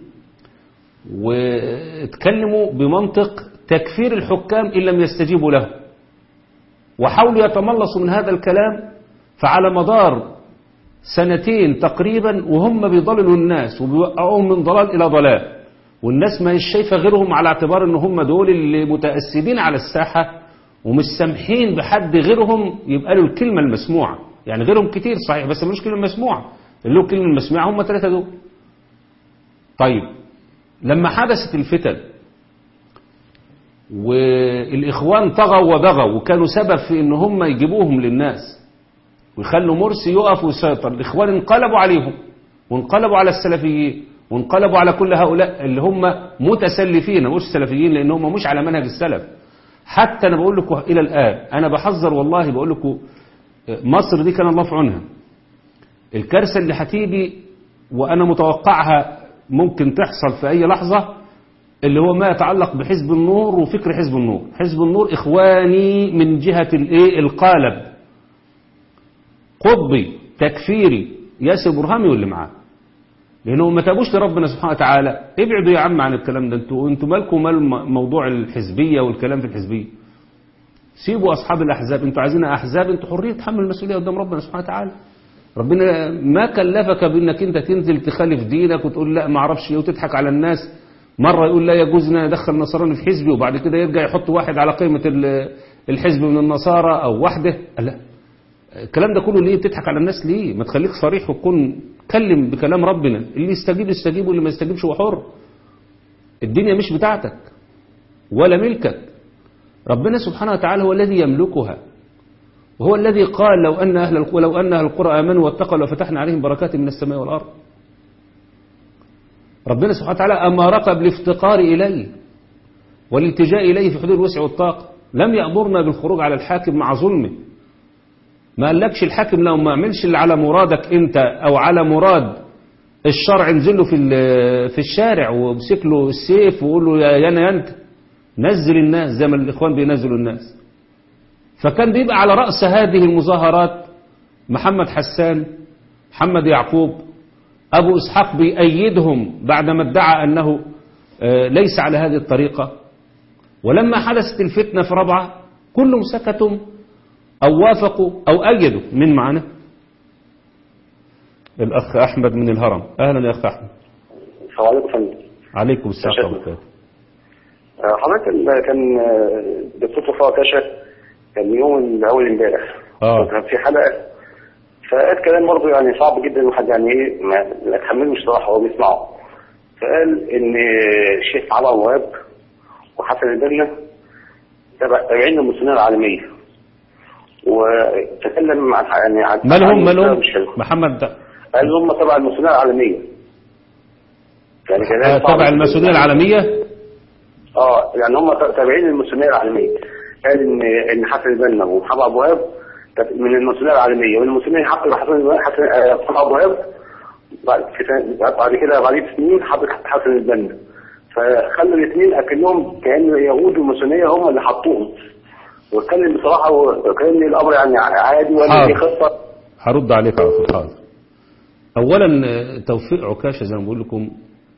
واتكلموا بمنطق تكفير الحكام إن لم يستجيبوا له وحاولوا يتملصوا من هذا الكلام فعلى مدار سنتين تقريبا وهم بيضللوا الناس وبيوقعوهم من ضلال إلى ضلال والناس ما هيش شايفة غيرهم على اعتبار ان هم دول اللي متأسدين على الساحة ومش سامحين بحد غيرهم يبقى له الكلمة المسموعة يعني غيرهم كتير صحيح بس ملوش كلمة مسموعة اللي له الكلمة المسموعة هم ثلاثة دول طيب لما حدثت الفتن والإخوان طغوا وبغوا وكانوا سبب في ان هم يجيبوهم للناس ويخلوا مرسي يقف ويسيطر الإخوان انقلبوا عليهم وانقلبوا على السلفيين وانقلبوا على كل هؤلاء اللي هم متسلفين مش سلفيين لأن هم مش على منهج السلف حتى أنا بقول لكم إلى الآن أنا بحذر والله بقول لكم مصر دي كان الله في عونها الكارثة اللي هتيجي وأنا متوقعها ممكن تحصل في أي لحظة اللي هو ما يتعلق بحزب النور وفكر حزب النور حزب النور إخواني من جهة الإيه القالب قطبي تكفيري ياسر برهامي واللي معاه لأنهم ما تابوش لربنا سبحانه وتعالى ابعدوا يا عم عن الكلام ده انتوا انتوا مالكم مال موضوع الحزبية والكلام في الحزبية سيبوا أصحاب الأحزاب انتوا عايزين أحزاب انتوا حرية تحمل المسؤولية قدام ربنا سبحانه وتعالى ربنا ما كلفك بانك انت تنزل تخالف دينك وتقول لا ما اعرفش ايه وتضحك على الناس مرة يقول لا يجوز ان انا ادخل نصراني في حزبي وبعد كده يرجع يحط واحد على قيمة الحزب من النصارى او وحده لا الكلام ده كله ليه بتضحك على الناس ليه ما تخليك صريح وتكون كلم بكلام ربنا اللي يستجيب يستجيب واللي ما يستجيبش هو حر الدنيا مش بتاعتك ولا ملكك ربنا سبحانه وتعالى هو الذي يملكها وهو الذي قال لو أن أهل لو أن أهل القرى آمنوا واتقوا لفتحنا عليهم بركات من السماء والأرض ربنا سبحانه وتعالى أمرك بالافتقار إليه والالتجاء إليه في حدود الوسع والطاقة لم يأمرنا بالخروج على الحاكم مع ظلمه ما قالكش الحاكم لو ما عملش اللي على مرادك انت او على مراد الشرع انزل له في في الشارع وامسك له السيف وقول له يا انا يا انت نزل الناس زي ما الاخوان بينزلوا الناس فكان بيبقى على راس هذه المظاهرات محمد حسان محمد يعقوب ابو اسحاق بيأيدهم بعدما ادعى انه ليس على هذه الطريقه ولما حدثت الفتنه في ربعه كلهم سكتوا أو وافقوا أو أيدوا من معنا الأخ أحمد من الهرم أهلا يا أخ أحمد السلام عليكم فندم عليكم السلام ورحمة حضرتك كان دكتور صفاء كشف كان يوم اول امبارح اه كان في حلقه فقال كلام برضه يعني صعب جدا الواحد يعني ايه ما ما يتحملوش صراحه وهو بيسمعه فقال ان الشيخ علي الوهاب وحسن البنا تبع تابعين للمسلمين العالميه وتكلم عن يعني عن مالهم عن مالهم مش حلو. محمد ده قال هم تبع المسلمين العالميه يعني آه، كذلك بعض تبع الماسونية العالمية اه يعني هم تابعين للمسلمين العالميه قال ان ان حسن البنا ومحمد ابو وهاب من المسلمين العالميه والمسلمين حطوا حسن حسن آه، محمد ابو وهاب بعد في- بعد كده بعد سنين حط حسن البنا فخلوا الاثنين اكنهم كان اليهود والماسونيه هم اللي حطوهم واتكلم بصراحه وكان الامر يعني عادي ولا دي حاضر. خطه هرد عليك على طول حاضر اولا آه، توفيق عكاشة زي ما بقول لكم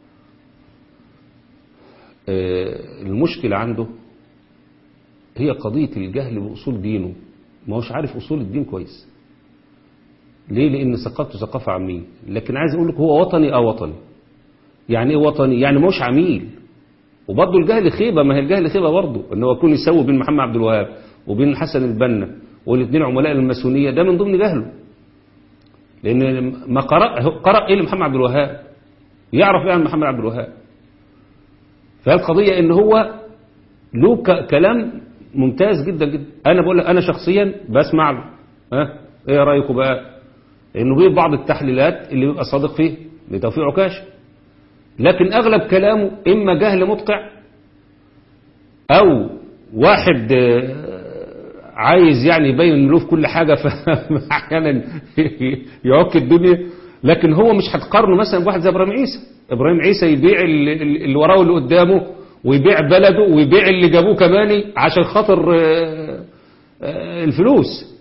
آه، المشكلة عنده هي قضية الجهل بأصول دينه ما هوش عارف أصول الدين كويس ليه لأن ثقافته ثقافة عامية لكن عايز أقول لك هو وطني أو وطني يعني إيه وطني يعني ما هوش عميل وبرضه الجهل خيبة ما هي الجهل خيبة برضه ان هو يكون يسوي بين محمد عبد الوهاب وبين حسن البنا والاثنين عملاء الماسونية ده من ضمن جهله لأن ما قرأ قرأ إيه لمحمد عبد الوهاب يعرف إيه عن محمد عبد الوهاب فالقضية إن هو له ك- كلام ممتاز جدا جدا أنا بقول لك أنا شخصيا بسمع له ها إيه رأيكم بقى إنه في بعض التحليلات اللي بيبقى صادق فيه لتوفيق عكاش لكن أغلب كلامه إما جهل مدقع أو واحد آه، عايز يعني يبين انه له في كل حاجة فأحيانا يعك الدنيا لكن هو مش هتقارنه مثلا بواحد زي إبراهيم عيسى إبراهيم عيسى يبيع ال- ال- اللي وراه واللي قدامه ويبيع بلده ويبيع اللي جابوه كمان عشان خاطر آه، آه، الفلوس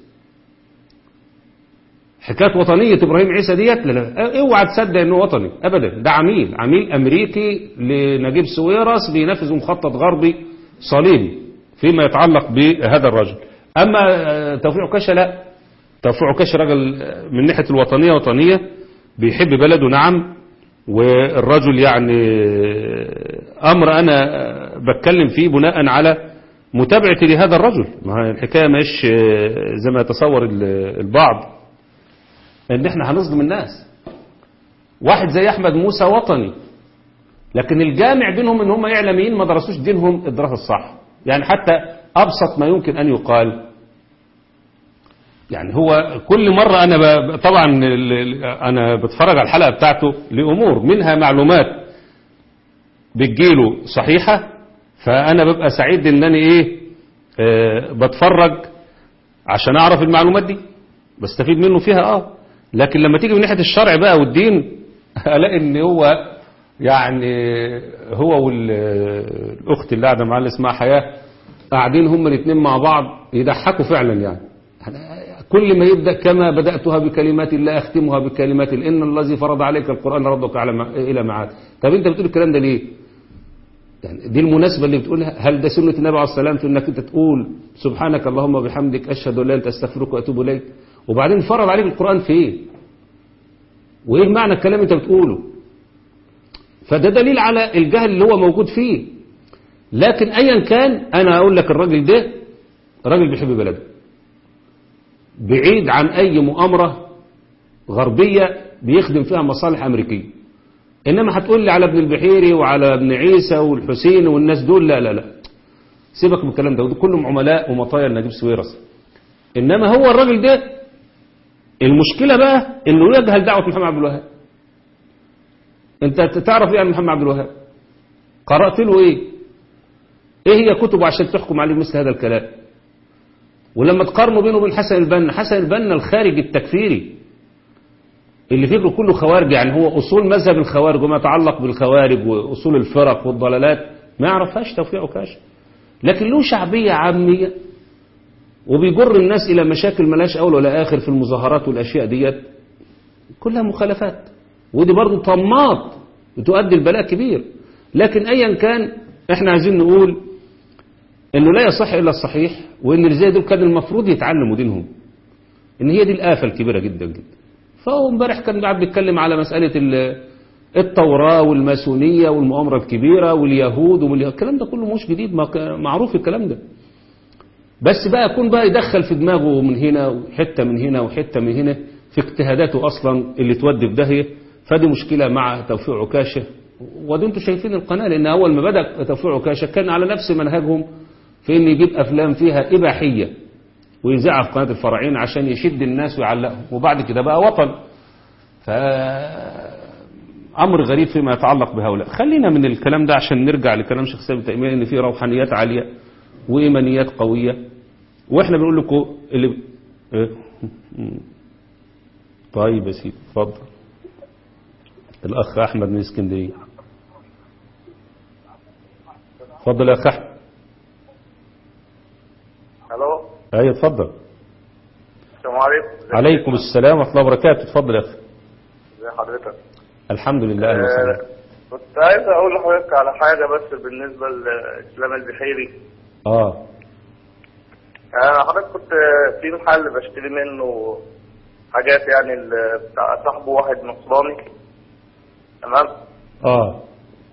حكايه وطنيه ابراهيم عيسى ديت لا لا اوعى تصدق انه وطني ابدا ده عميل عميل امريكي لنجيب سويرس بينفذ مخطط غربي صليبي فيما يتعلق بهذا الرجل اما آه، توفيق عكاشه لا توفيق عكاشه راجل آه، من ناحيه الوطنيه وطنيه بيحب بلده نعم والرجل يعني آه، امر انا آه، بتكلم فيه بناء على متابعتي لهذا الرجل ما هي الحكايه مش آه، زي ما يتصور ال- البعض ان احنا هنظلم الناس واحد زي احمد موسى وطني لكن الجامع بينهم ان هم اعلاميين ما درسوش دينهم الدراسه الصح يعني حتى ابسط ما يمكن ان يقال يعني هو كل مرة أنا ب... طبعا ال- ال- أنا بتفرج على الحلقة بتاعته لأمور منها معلومات بتجيله صحيحة فأنا ببقى سعيد إن أنا إيه آه بتفرج عشان أعرف المعلومات دي بستفيد منه فيها اه لكن لما تيجي من ناحية الشرع بقى والدين الاقي ان هو يعني هو والاخت اللي قاعده معاه اللي اسمها حياه قاعدين هما الاثنين مع بعض يضحكوا فعلا يعني كل ما يبدا كما بداتها بكلمات الله اختمها بكلمات الله. ان الذي فرض عليك القران ردك على مع... الى معاد طب انت بتقول الكلام ده ليه يعني دي المناسبة اللي بتقولها هل ده سنة النبي عليه الصلاة والسلام في انك انت تقول سبحانك اللهم وبحمدك اشهد ان لا اله الا انت استغفرك واتوب اليك وبعدين فرض عليك القرآن في ايه وايه معنى الكلام اللي انت بتقوله فده دليل على الجهل اللي هو موجود فيه لكن ايا كان انا اقول لك الراجل ده راجل بيحب بلده بعيد عن اي مؤامرة غربية بيخدم فيها مصالح امريكية انما هتقول لي على ابن البحيري وعلى ابن عيسى والحسين والناس دول لا لا لا سيبك من الكلام ده ودول كلهم عملاء ومطايا لنجيب سويرس انما هو الراجل ده المشكلة بقى انه يجهل دعوة محمد عبد الوهاب انت تعرف ايه عن محمد عبد الوهاب قرأت له ايه ايه هي كتبه عشان تحكم عليه مثل هذا الكلام ولما تقارنوا بينه وبين حسن البنا حسن البنا الخارج التكفيري اللي فكره كله خوارج يعني هو أصول مذهب الخوارج وما يتعلق بالخوارج وأصول الفرق والضلالات ما يعرفهاش توفيق عكاش لكن له شعبية عامية وبيجر الناس إلى مشاكل ملاش أول ولا آخر في المظاهرات والأشياء ديت كلها مخالفات ودي برضه طماط بتؤدي البلاء كبير لكن أيا كان احنا عايزين نقول انه لا يصح الا الصحيح وان اللي زي دول كان المفروض يتعلموا دينهم ان هي دي الآفة الكبيرة جدا جدا فهو امبارح كان قاعد بيتكلم على مسألة التوراة والماسونية والمؤامرة الكبيرة واليهود والكلام ده كله مش جديد معروف الكلام ده بس بقى يكون بقى يدخل في دماغه من هنا وحتة من هنا وحتة من هنا في اجتهاداته أصلا اللي تودي في داهية فدي مشكلة مع توفيق عكاشة ودي انتوا شايفين القناة لأن أول ما بدأ توفيق عكاشة كان على نفس منهجهم في إن يجيب أفلام فيها إباحية ويذاعها في قناة الفراعين عشان يشد الناس ويعلقهم وبعد كده بقى وطن ف أمر غريب فيما يتعلق بهؤلاء خلينا من الكلام ده عشان نرجع لكلام شيخ سامي تيمية إن في روحانيات عالية وإيمانيات قوية وإحنا بنقول لكم اللي إيه؟ طيب يا سيدي اتفضل الأخ أحمد من اسكندرية اتفضل يا أخ أحمد الو أيوة اتفضل السلام عليكم عليكم السلام ورحمة الله وبركاته اتفضل يا أخي ازي حضرتك الحمد لله أهلا وسهلا آه، كنت عايز اقول لحضرتك على حاجه بس بالنسبه لاسلام البحيري اه انا حضرتك كنت في محل بشتري منه حاجات يعني ال- بتاع صاحبه واحد نصراني تمام اه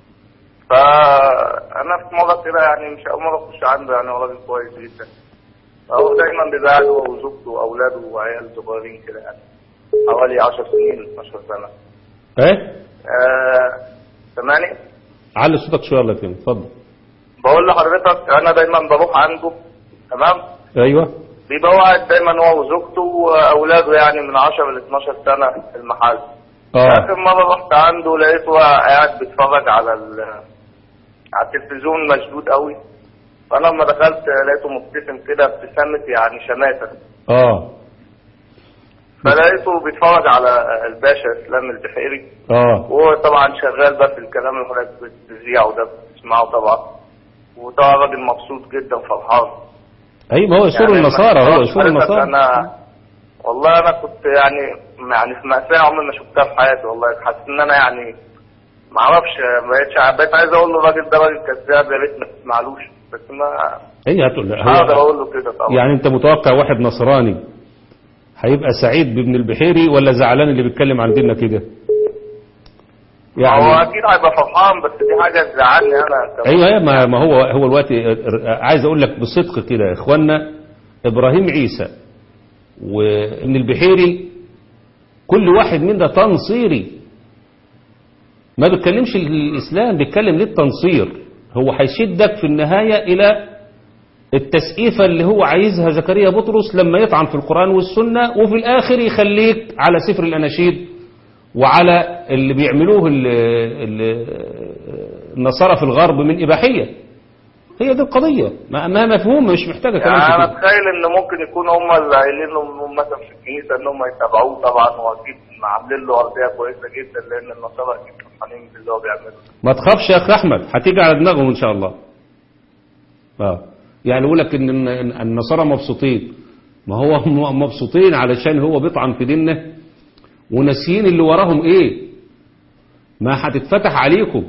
فانا في مره كده يعني مش اول مره اخش عنده يعني هو راجل كويس جدا هو دايما بيبقى هو وزوجته واولاده وعيال صغيرين كده يعني حوالي 10 سنين 12 سنه ايه آه، سامعني علي صوتك شوية الله يكرمك اتفضل بقول لحضرتك انا دايما بروح عنده تمام ايوه بيبقى هو قاعد دايما هو وزوجته واولاده يعني من 10 ل 12 سنه في المحل اه اخر مره رحت عنده لقيته قاعد بيتفرج على ال... على التلفزيون مشدود قوي فانا لما دخلت لقيته مبتسم كده ابتسامه يعني شماته اه فلقيته بيتفرج على الباشا اسلام البحيري اه وهو طبعا شغال بقى في الكلام اللي حضرتك بتذيعه ده بتسمعه طبعا وطبعا راجل مبسوط جدا فرحان اي ما هو يسور يعني النصارى هو حضرتك يسور النصارى انا والله انا كنت يعني يعني في مأساة عمري ما شفتها في حياتي والله حاسس ان انا يعني ما اعرفش ما بقتش بقيت عايز اقول له الراجل ده راجل كذاب يا ريت ما تسمعلوش بس ما اي هتقول لا، هقدر هو اقول له كده طبعا يعني انت متوقع واحد نصراني هيبقى سعيد بابن البحيري ولا زعلان اللي بيتكلم عن ديننا كده هو يعني اكيد هيبقى فرحان بس دي حاجه تزعلني انا ايوه أيوة، ما ما هو هو الوقت عايز اقول لك بصدق كده يا اخوانا ابراهيم عيسى وابن البحيري كل واحد من ده تنصيري ما بيتكلمش الاسلام بيتكلم ليه التنصير هو هيشدك في النهايه الى التسقيفه اللي هو عايزها زكريا بطرس لما يطعن في القران والسنه وفي الاخر يخليك على سفر الاناشيد وعلى اللي بيعملوه ال- ال- النصارى في الغرب من إباحية هي دي القضية ما ما مفهوم مش محتاجة كلام يعني انا كتير اتخيل ان ممكن يكون هم اللي قايلين لهم مثلا في الكنيسه ان هم يتابعوه طبعا واكيد عاملين له ارضيه كويسه جدا لان النصارى اكيد فرحانين باللي هو بيعمله ما تخافش يا أخ أحمد هتيجي على دماغهم إن شاء الله اه يعني يقول لك إن إن النصارى مبسوطين ما هو هم مبسوطين علشان هو بيطعن في ديننا وناسيين اللي وراهم إيه ما هتتفتح عليكم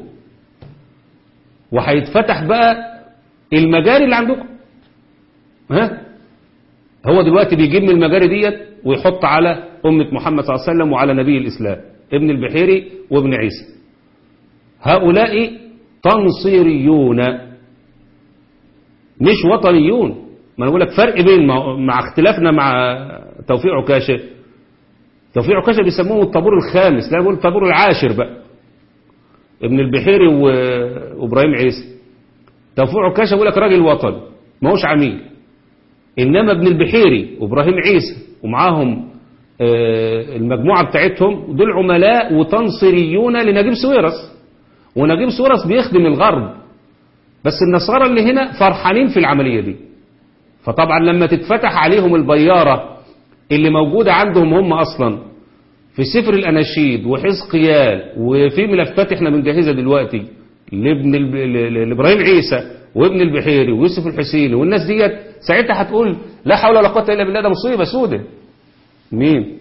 وهيتفتح بقى المجاري اللي عندكم ها هو دلوقتي بيجيب من المجاري ديت ويحط على أمة محمد صلى الله عليه وسلم وعلى نبي الإسلام ابن البحيري وابن عيسى هؤلاء تنصيريون مش وطنيون ما أنا بقول لك فرق بين مع, مع اختلافنا مع توفيق عكاشة توفيق عكاشة بيسموه الطابور الخامس لا بقول الطابور العاشر بقى ابن البحيري و- وابراهيم عيسى توفيق عكاشة بيقول لك راجل وطني ما هوش عميل إنما ابن البحيري وإبراهيم عيسى ومعاهم آه، المجموعة بتاعتهم دول عملاء وتنصيريون لنجيب سويرس ونجيب سويرس بيخدم الغرب بس النصارى اللي هنا فرحانين في العملية دي فطبعا لما تتفتح عليهم البيارة اللي موجودة عندهم هم أصلا في سفر الأناشيد وحزقيال وفي ملفات احنا بنجهزها دلوقتي لابن الب... ل- ل- لابراهيم عيسى وابن البحيري ويوسف الحسيني والناس ديت ساعتها هتقول لا حول ولا قوه الا بالله ده مصيبه سودة مين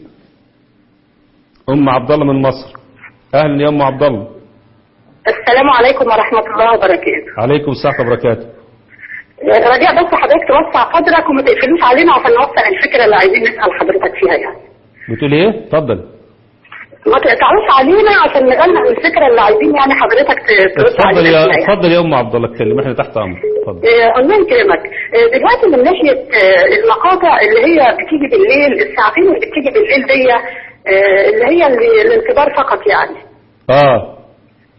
ام عبد الله من مصر اهلا يا ام عبد الله السلام عليكم ورحمة الله وبركاته عليكم السلام وبركاته رجاء بس حضرتك توسع قدرك وما تقفلوش علينا عشان نوصل الفكرة اللي عايزين نسأل حضرتك فيها يعني بتقول ايه اتفضل ما تقطعوش علينا عشان نغنى الفكرة اللي عايزين يعني حضرتك ت- ترد اتفضل علينا يا فيها يعني. اتفضل يا ام عبد الله اتكلم احنا تحت امر اتفضل آه، الله يكرمك آه، دلوقتي من ناحية آه، المقاطع اللي هي بتيجي بالليل الساعتين اللي بتيجي بالليل دي آه، اللي هي اللي- الانتظار فقط يعني اه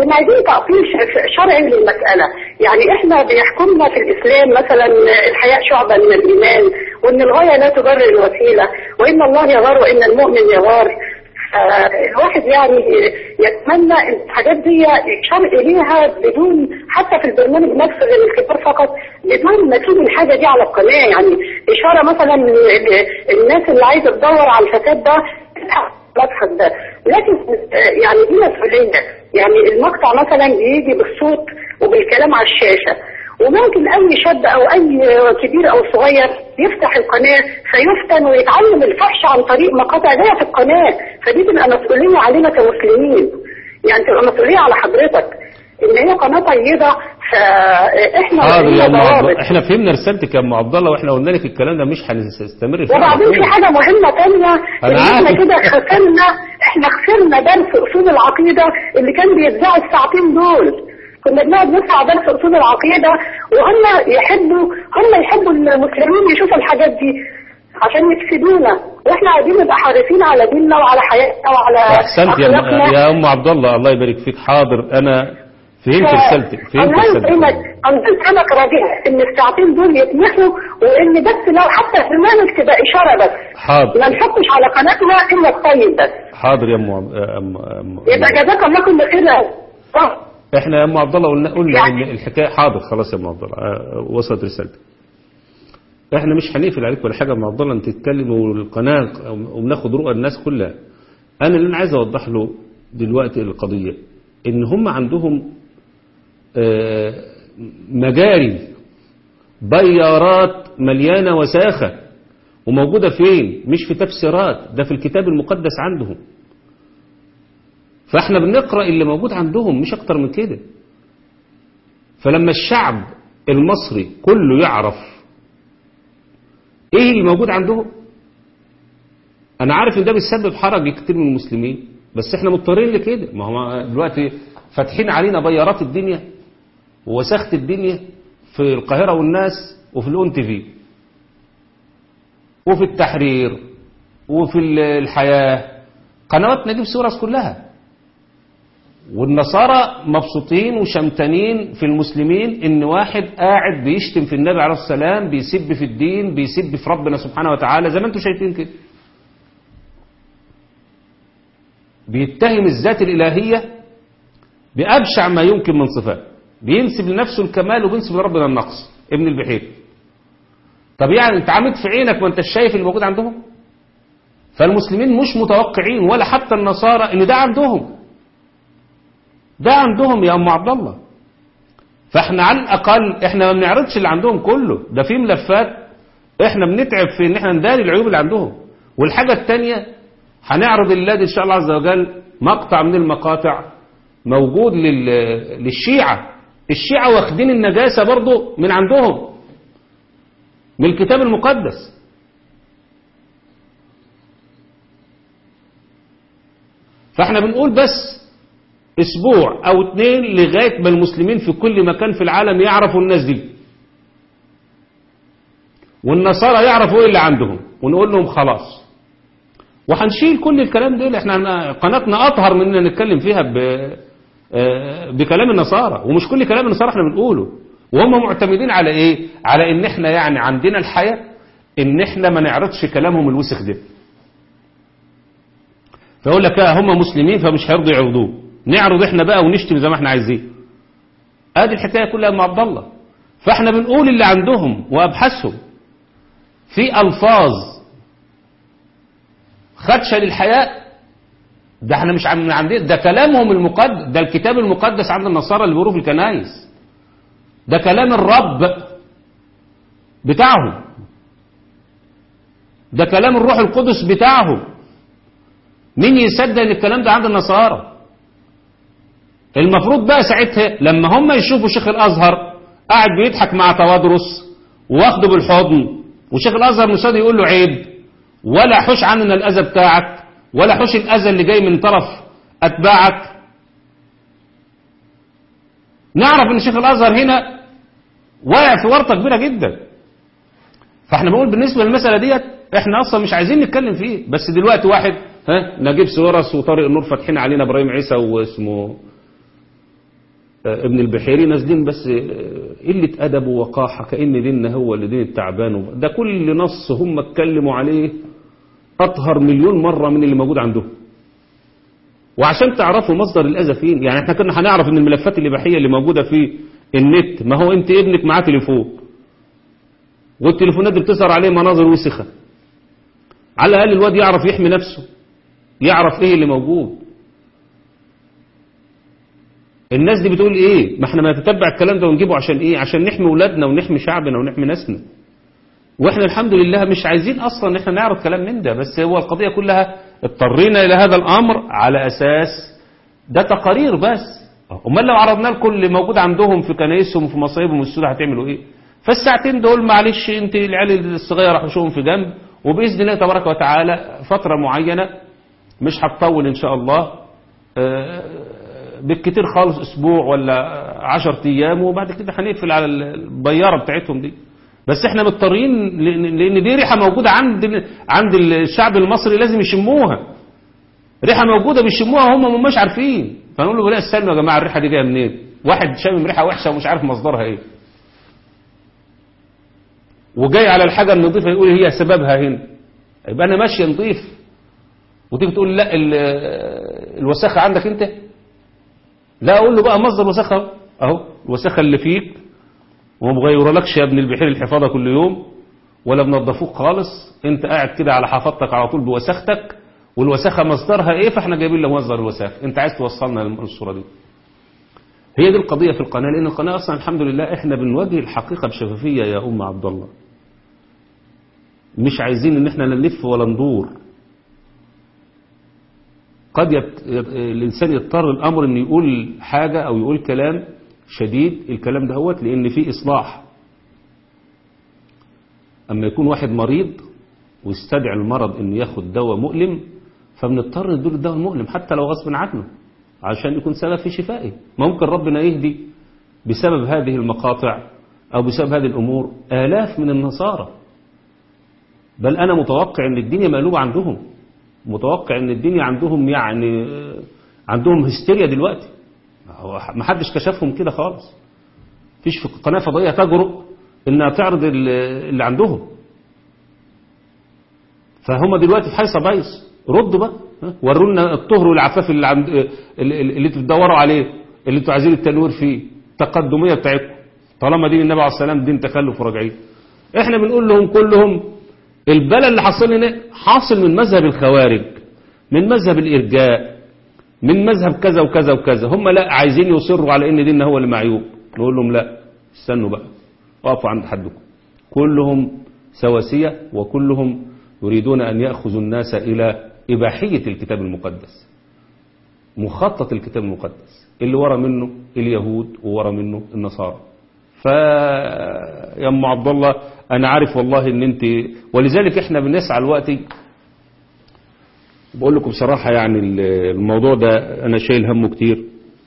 كنا عايزين تعطيل ش- شرعي للمسألة يعني احنا بيحكمنا في الإسلام مثلا الحياء شعبة من الإيمان وإن الغاية لا تبرر الوسيلة وإن الله يغار وإن المؤمن يغار آه، الواحد يعني يتمنى ان الحاجات دي يشار اليها بدون حتى في البرنامج نفسه للكبار فقط بدون ما تيجي الحاجه دي على القناه يعني اشاره مثلا ل- الناس اللي عايزه تدور على الفساد ده المدخل ده لكن آه، يعني دي مسؤوليه يعني المقطع مثلا يجي بالصوت وبالكلام على الشاشه وممكن اي شاب او اي كبير او صغير يفتح القناه فيفتن ويتعلم الفحش عن طريق مقاطع ليها في القناه فدي تبقى مسؤوليه علينا كمسلمين يعني تبقى مسؤوليه على حضرتك ان هي قناه طيبه فاحنا حاضر يا لينا ام عبد ضوابط. احنا فهمنا رسالتك يا ام عبد الله واحنا قلنا لك الكلام ده مش هنستمر فيه على وبعدين طول. في حاجة مهمة تانية أنا إن احنا عارف. كده خسرنا احنا خسرنا درس أصول العقيدة اللي كان بيتذاع الساعتين دول كنا بنقعد نسمع درس أصول العقيدة وهم يحبوا هم يحبوا المسلمين يشوفوا الحاجات دي عشان يفسدونا واحنا عايزين نبقى حريصين على ديننا وعلى حياتنا وعلى احسنت يا أخلاقنا. م- يا ام عبد الله الله يبارك فيك حاضر انا فهمت رسالتك فهمت الله رسالتك يكرمك أنت سمك رجاء إن الساعتين دول يتمحوا وإن بس لو حتى البرنامج تبقى إشارة بس حاضر ما نحطش على قناتنا إلا الطيب بس حاضر يا ام عب- أم أم يبقى جزاك الله كل خير يا أستاذ. احنا يا ام عبد الله قلنا قلنا يعني- ان الحكايه حاضر خلاص يا ام عبد الله آه، وصلت رسالتك احنا مش هنقفل عليك ولا حاجه يا ام عبد الله انت تتكلم والقناه وبناخد رؤى الناس كلها انا اللي انا عايز اوضح له دلوقتي القضيه ان هم عندهم آه، مجاري بيارات مليانه وساخه وموجوده فين مش في تفسيرات ده في الكتاب المقدس عندهم فاحنا بنقرأ اللي موجود عندهم مش اكتر من كده فلما الشعب المصري كله يعرف ايه اللي موجود عندهم انا عارف ان ده بيسبب حرج كتير من المسلمين بس احنا مضطرين لكده ما هو دلوقتي فاتحين علينا بيارات الدنيا ووساخة الدنيا في القاهرة والناس وفي الاون تي في وفي التحرير وفي الحياة قنواتنا دي في سورس كلها والنصارى مبسوطين وشمتانين في المسلمين ان واحد قاعد بيشتم في النبي عليه السلام بيسب في الدين بيسب في ربنا سبحانه وتعالى زي ما انتم شايفين كده بيتهم الذات الإلهية بأبشع ما يمكن من صفات بينسب لنفسه الكمال وبينسب لربنا النقص ابن البحير طب يعني انت عامد في عينك وانت شايف اللي موجود عندهم فالمسلمين مش متوقعين ولا حتى النصارى ان ده عندهم ده عندهم يا ام عبد الله فاحنا على الاقل احنا ما بنعرضش اللي عندهم كله ده في ملفات احنا بنتعب في ان احنا نداري العيوب اللي عندهم والحاجه الثانيه هنعرض لله ان شاء الله عز وجل مقطع من المقاطع موجود لل... للشيعه الشيعه واخدين النجاسه برضو من عندهم من الكتاب المقدس فاحنا بنقول بس اسبوع او اتنين لغاية ما المسلمين في كل مكان في العالم يعرفوا الناس دي والنصارى يعرفوا ايه اللي عندهم ونقول لهم خلاص وهنشيل كل الكلام ده احنا قناتنا اطهر من ان نتكلم فيها ب بكلام النصارى ومش كل كلام النصارى احنا بنقوله وهم معتمدين على ايه على ان احنا يعني عندنا الحياة ان احنا ما نعرضش كلامهم الوسخ ده فيقول لك اه هم مسلمين فمش هيرضوا يعرضوه نعرض احنا بقى ونشتم زي ما احنا عايزين ادي الحكايه كلها مع عبد الله فاحنا بنقول اللي عندهم وابحاثهم في الفاظ خدشه للحياء ده احنا مش من عندنا ده كلامهم المقدس ده الكتاب المقدس عند النصارى اللي بيقولوا في الكنايس ده كلام الرب بتاعهم ده كلام الروح القدس بتاعهم مين يصدق ان الكلام ده عند النصارى المفروض بقى ساعتها لما هم يشوفوا شيخ الازهر قاعد بيضحك مع توادرس واخده بالحضن وشيخ الازهر مش راضي يقول له عيب ولا حوش عننا الاذى بتاعك ولا حوش الاذى اللي جاي من طرف اتباعك نعرف ان شيخ الازهر هنا واقع في ورطه كبيره جدا فاحنا بنقول بالنسبه للمساله ديت احنا اصلا مش عايزين نتكلم فيه بس دلوقتي واحد ها نجيب سورس وطارق النور فاتحين علينا ابراهيم عيسى واسمه آه، ابن البحيري نازلين بس آه، قلة أدب ووقاحة كأن ديننا هو اللي دين التعبان وب- ده كل نص هم اتكلموا عليه أطهر مليون مرة من اللي موجود عندهم وعشان تعرفوا مصدر الأذى فين يعني احنا كنا هنعرف ان الملفات الإباحية اللي موجودة في النت ما هو انت ابنك معاه تليفون والتليفونات دي بتظهر عليه مناظر وسخة على الأقل الواد يعرف يحمي نفسه يعرف ايه اللي موجود الناس دي بتقول ايه ما احنا ما نتتبع الكلام ده ونجيبه عشان ايه عشان نحمي ولادنا ونحمي شعبنا ونحمي ناسنا واحنا الحمد لله مش عايزين اصلا ان احنا نعرض كلام من ده بس هو القضية كلها اضطرينا الى هذا الامر على اساس ده تقارير بس امال لو عرضنا لكم اللي موجود عندهم في كنايسهم وفي مصايبهم السوداء هتعملوا ايه فالساعتين دول معلش انت العيال الصغيره حشوهم في جنب وباذن الله تبارك وتعالى فتره معينه مش هتطول ان شاء الله آه، بالكتير خالص اسبوع ولا عشر ايام وبعد كده هنقفل على البياره بتاعتهم دي بس احنا مضطرين لان لأن دي ريحه موجوده عند عند الشعب المصري لازم يشموها ريحه موجوده بيشموها هم مش عارفين فنقول له لا استنوا يا جماعه الريحه دي جايه منين واحد شامم ريحه وحشه ومش عارف مصدرها ايه وجاي على الحاجه النظيفه يقول هي سببها هنا يبقى انا ماشي نظيف وتيجي تقول لا ال- الوساخه عندك انت لا اقول له بقى مصدر وساخه أهو. اهو الوساخه اللي فيك وما بغيرلكش يا ابن البحير الحفاظه كل يوم ولا بنضفوك خالص انت قاعد كده على حفاظتك على طول بوساختك والوساخه مصدرها ايه فاحنا جايبين له مصدر الوساخه انت عايز توصلنا للصوره دي هي دي القضيه في القناه لان القناه اصلا الحمد لله احنا بنواجه الحقيقه بشفافيه يا ام عبد الله مش عايزين ان احنا لا نلف ولا ندور قد يت... يت- الانسان يضطر الامر انه يقول حاجه او يقول كلام شديد الكلام ده هوت لان فيه اصلاح اما يكون واحد مريض ويستدعي المرض انه ياخد دواء مؤلم فبنضطر ندور الدواء المؤلم حتى لو غصب عنه عشان يكون سبب في شفائه ممكن ربنا يهدي بسبب هذه المقاطع او بسبب هذه الامور الاف من النصارى بل انا متوقع ان الدنيا مقلوبه عندهم متوقع ان الدنيا عندهم يعني آه، عندهم هستيريا دلوقتي هو ما حدش كشفهم كده خالص فيش في قناه فضائيه تجرؤ انها تعرض ال- اللي عندهم فهم دلوقتي في حيصه بايظ ردوا بقى ها؟ ورونا الطهر والعفاف اللي عند اللي, اللي انتوا بتدوروا عليه اللي انتوا عايزين التنوير فيه التقدميه بتاعتكم طالما دين النبي عليه السلام دين تخلف ورجعيه احنا بنقول لهم كلهم البلاء اللي حاصل لنا حاصل من مذهب الخوارج من مذهب الارجاء من مذهب كذا وكذا وكذا هم لا عايزين يصروا على ان ديننا هو اللي معيوب نقول لهم لا استنوا بقى اقفوا عند حدكم كلهم سواسية وكلهم يريدون أن يأخذوا الناس إلى إباحية الكتاب المقدس مخطط الكتاب المقدس اللي ورا منه اليهود وورا منه النصارى ف يا ام عبد الله انا عارف والله ان انت ولذلك احنا بنسعى الوقت بقول لكم بصراحه يعني الموضوع ده انا شايل همه كتير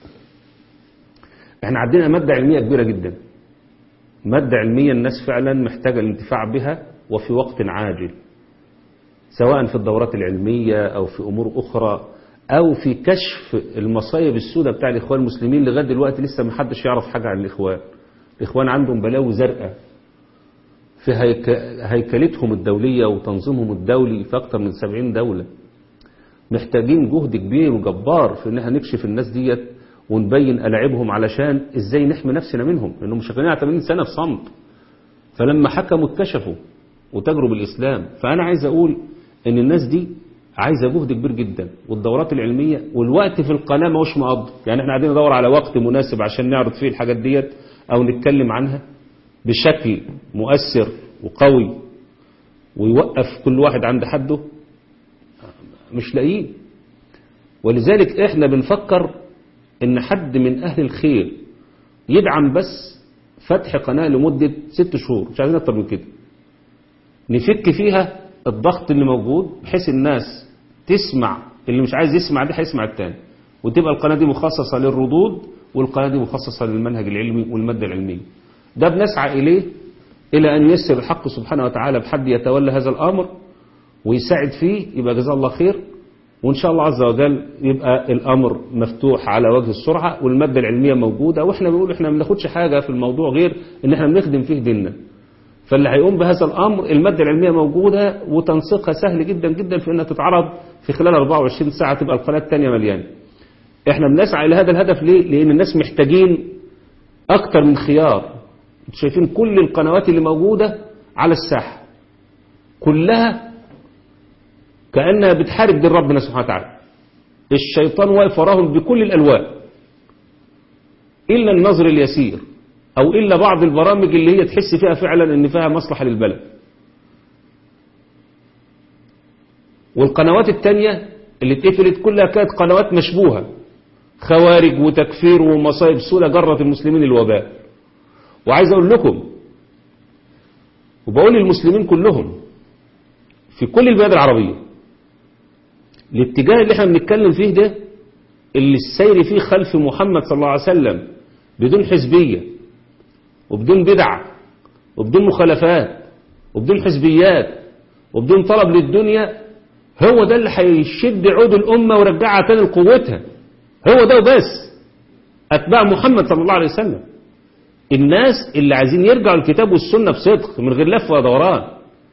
احنا عندنا ماده علميه كبيره جدا ماده علميه الناس فعلا محتاجه الانتفاع بها وفي وقت عاجل سواء في الدورات العلميه او في امور اخرى او في كشف المصايب السوداء بتاع الاخوان المسلمين لغايه دلوقتي لسه ما حدش يعرف حاجه عن الاخوان الاخوان عندهم بلاوي زرقاء في هيك... هيكلتهم الدوليه وتنظيمهم الدولي في اكتر من 70 دوله محتاجين جهد كبير وجبار في ان احنا نكشف الناس ديت ونبين ألاعبهم علشان ازاي نحمي نفسنا منهم لانهم شغالين على 80 سنه في صمت فلما حكموا اتكشفوا وتجروا بالاسلام فانا عايز اقول ان الناس دي عايزه جهد كبير جدا والدورات العلميه والوقت في القناه ما هوش مقضي يعني احنا قاعدين ندور على وقت مناسب عشان نعرض فيه الحاجات ديت او نتكلم عنها بشكل مؤثر وقوي ويوقف كل واحد عند حده مش لاقيين ولذلك احنا بنفكر ان حد من اهل الخير يدعم بس فتح قناة لمدة ست شهور مش عايزين اكتر من كده نفك فيها الضغط اللي موجود بحيث الناس تسمع اللي مش عايز يسمع ده هيسمع التاني وتبقى القناة دي مخصصة للردود والقناة دي مخصصة للمنهج العلمي والمادة العلمية ده بنسعى إليه إلى أن يسر الحق سبحانه وتعالى بحد يتولى هذا الأمر ويساعد فيه يبقى جزاه الله خير وإن شاء الله عز وجل يبقى الأمر مفتوح على وجه السرعة والمادة العلمية موجودة وإحنا بنقول إحنا ما بناخدش حاجة في الموضوع غير إن إحنا بنخدم فيه ديننا فاللي هيقوم بهذا الأمر المادة العلمية موجودة وتنسيقها سهل جدا جدا في إنها تتعرض في خلال 24 ساعة تبقى القناة الثانية مليانة إحنا بنسعى إلى هذا الهدف ليه؟ لأن الناس محتاجين أكتر من خيار انتوا شايفين كل القنوات اللي موجودة على الساحة كلها كأنها بتحارب دين ربنا سبحانه وتعالى الشيطان واقف وراهم بكل الألوان إلا النظر اليسير أو إلا بعض البرامج اللي هي تحس فيها فعلا إن فيها مصلحة للبلد والقنوات التانية اللي اتقفلت كلها كانت قنوات مشبوهة خوارج وتكفير ومصائب سودة جرت المسلمين الوباء وعايز أقول لكم وبقول للمسلمين كلهم في كل البلاد العربية الاتجاه اللي احنا بنتكلم فيه ده اللي السير فيه خلف محمد صلى الله عليه وسلم بدون حزبية وبدون بدع وبدون مخالفات وبدون حزبيات وبدون طلب للدنيا هو ده اللي هيشد عود الأمة ويرجعها تاني لقوتها هو ده وبس أتباع محمد صلى الله عليه وسلم الناس اللي عايزين يرجعوا الكتاب والسنة بصدق من غير لف ودوران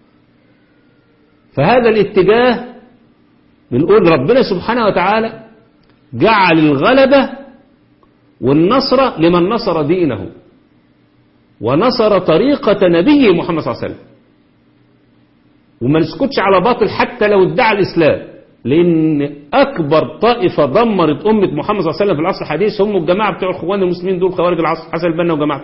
فهذا الاتجاه بنقول ربنا سبحانه وتعالى جعل الغلبة والنصر لمن نصر دينه ونصر طريقة نبيه محمد صلى الله عليه وسلم وما نسكتش على باطل حتى لو ادعى الإسلام لأن أكبر طائفة دمرت أمة محمد صلى الله عليه وسلم في العصر الحديث هم الجماعة بتوع الإخوان المسلمين دول خوارج العصر حسن البنا وجماعته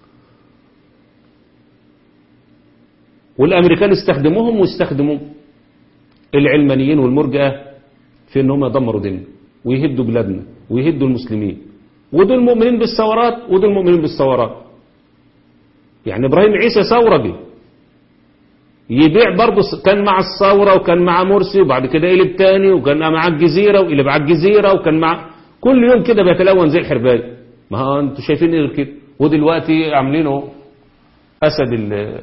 والأمريكان استخدموهم واستخدموا العلمانيين والمرجئة في ان هم يدمروا ديننا ويهدوا بلادنا ويهدوا المسلمين ودول مؤمنين بالثورات ودول مؤمنين بالثورات يعني ابراهيم عيسى ثورجي يبيع برضه كان مع الثورة وكان مع مرسي وبعد كده يقلب تاني وكان مع الجزيرة ويقلب على الجزيرة وكان مع كل يوم كده بيتلون زي الحرباية ما هو انتوا شايفين ايه غير كده ودلوقتي عاملينه اسد ال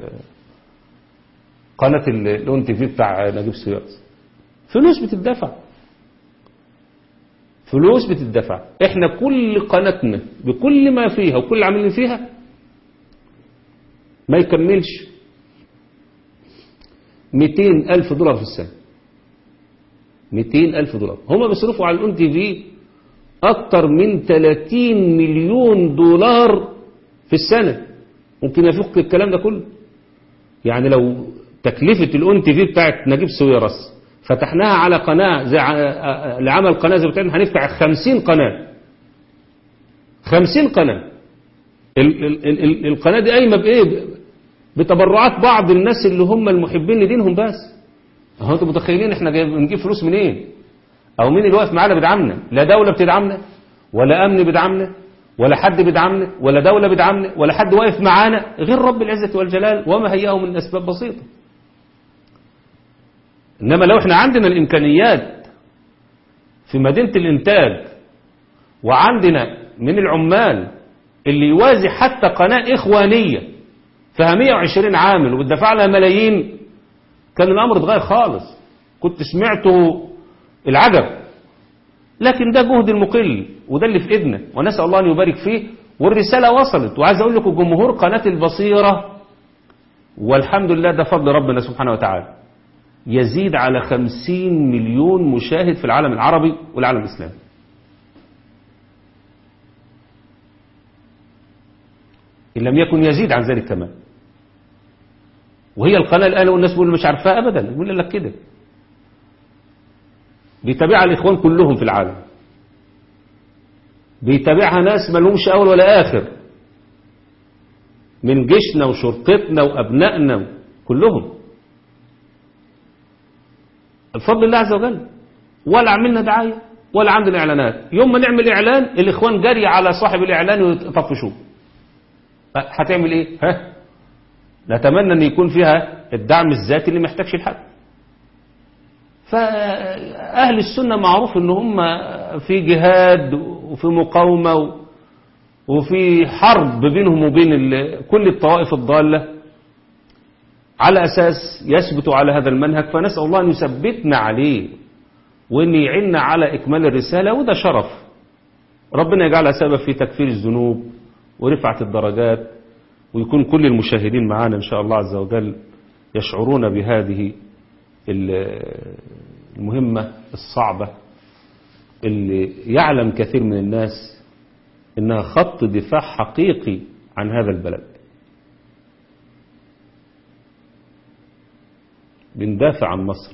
قناة الاون تي في بتاع نجيب سويرس فلوس بتدفع فلوس بتدفع احنا كل قناتنا بكل ما فيها وكل اللي عاملين فيها ما يكملش 200 ألف دولار في السنة 200 ألف دولار هما بيصرفوا على الأون تي في أكتر من 30 مليون دولار في السنة ممكن يفك الكلام ده كله يعني لو تكلفة الأون تي في بتاعت نجيب سويرس فتحناها على قناة زي لعمل قناة زي بتاعتنا هنفتح 50 قناة 50 قناة ال ال ال القناة دي قايمة بإيه بتبرعات بعض الناس اللي هم المحبين لدينهم بس هو انتوا متخيلين احنا بنجيب فلوس منين إيه؟ او مين اللي واقف معانا بيدعمنا لا دولة بتدعمنا ولا امن بيدعمنا ولا حد بيدعمنا ولا دولة بيدعمنا ولا حد واقف معانا غير رب العزة والجلال وما هيئه من اسباب بسيطة انما لو احنا عندنا الامكانيات في مدينة الانتاج وعندنا من العمال اللي يوازي حتى قناة اخوانية فيها 120 عامل وبتدفع لها ملايين كان الامر اتغير خالص كنت سمعته العجب لكن ده جهد المقل وده اللي في ايدنا ونسال الله ان يبارك فيه والرساله وصلت وعايز اقول لكم جمهور قناه البصيره والحمد لله ده فضل ربنا سبحانه وتعالى يزيد على خمسين مليون مشاهد في العالم العربي والعالم الاسلامي إن لم يكن يزيد عن ذلك كمان وهي القناة الآن والناس بيقولوا مش عارفاها أبدا يقول لك كده بيتابعها الإخوان كلهم في العالم بيتابعها ناس ما لهمش أول ولا آخر من جيشنا وشرطتنا وأبنائنا كلهم بفضل الله عز وجل ولا عملنا دعاية ولا عندنا إعلانات يوم ما نعمل إعلان الإخوان جري على صاحب الإعلان ويطفشوه هتعمل إيه ها نتمنى أن يكون فيها الدعم الذاتي اللي محتاجش لحد فأهل السنة معروف أن هم في جهاد وفي مقاومة وفي حرب بينهم وبين كل الطوائف الضالة على أساس يثبتوا على هذا المنهج فنسأل الله أن يثبتنا عليه وإن يعيننا على إكمال الرسالة وده شرف ربنا يجعلها سبب في تكفير الذنوب ورفعة الدرجات ويكون كل المشاهدين معانا إن شاء الله عز وجل يشعرون بهذه ال- المهمة الصعبة اللي يعلم كثير من الناس إنها خط دفاع حقيقي عن هذا البلد بندافع عن مصر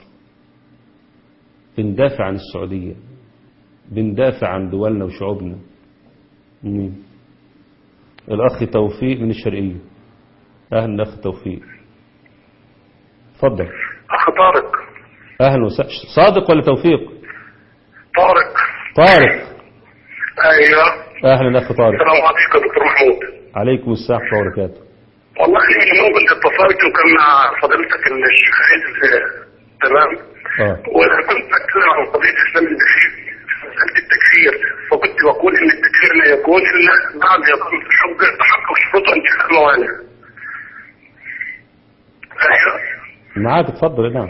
بندافع عن السعودية بندافع عن دولنا وشعوبنا مين؟ الأخ توفيق من الشرقية أهلا أخ توفيق اتفضل أخ طارق أهلا وسهلا صادق ولا توفيق طارق طارق أيوه أهلا أخ طارق السلام عليكم يا دكتور محمود عليكم السلام ورحمة الله وبركاته والله اليوم كنت اتصلت وكان مع فضيلتك الشيخ عز تمام آه. وانا كنت بتكلم عن قضيه الاسلام الدخيل مساله التكفير فكنت بقول ان التكفير لا يكون الا بعد يقام الحجه تحقق شروط انتهاء الموانع. ايوه معاك اتفضل نعم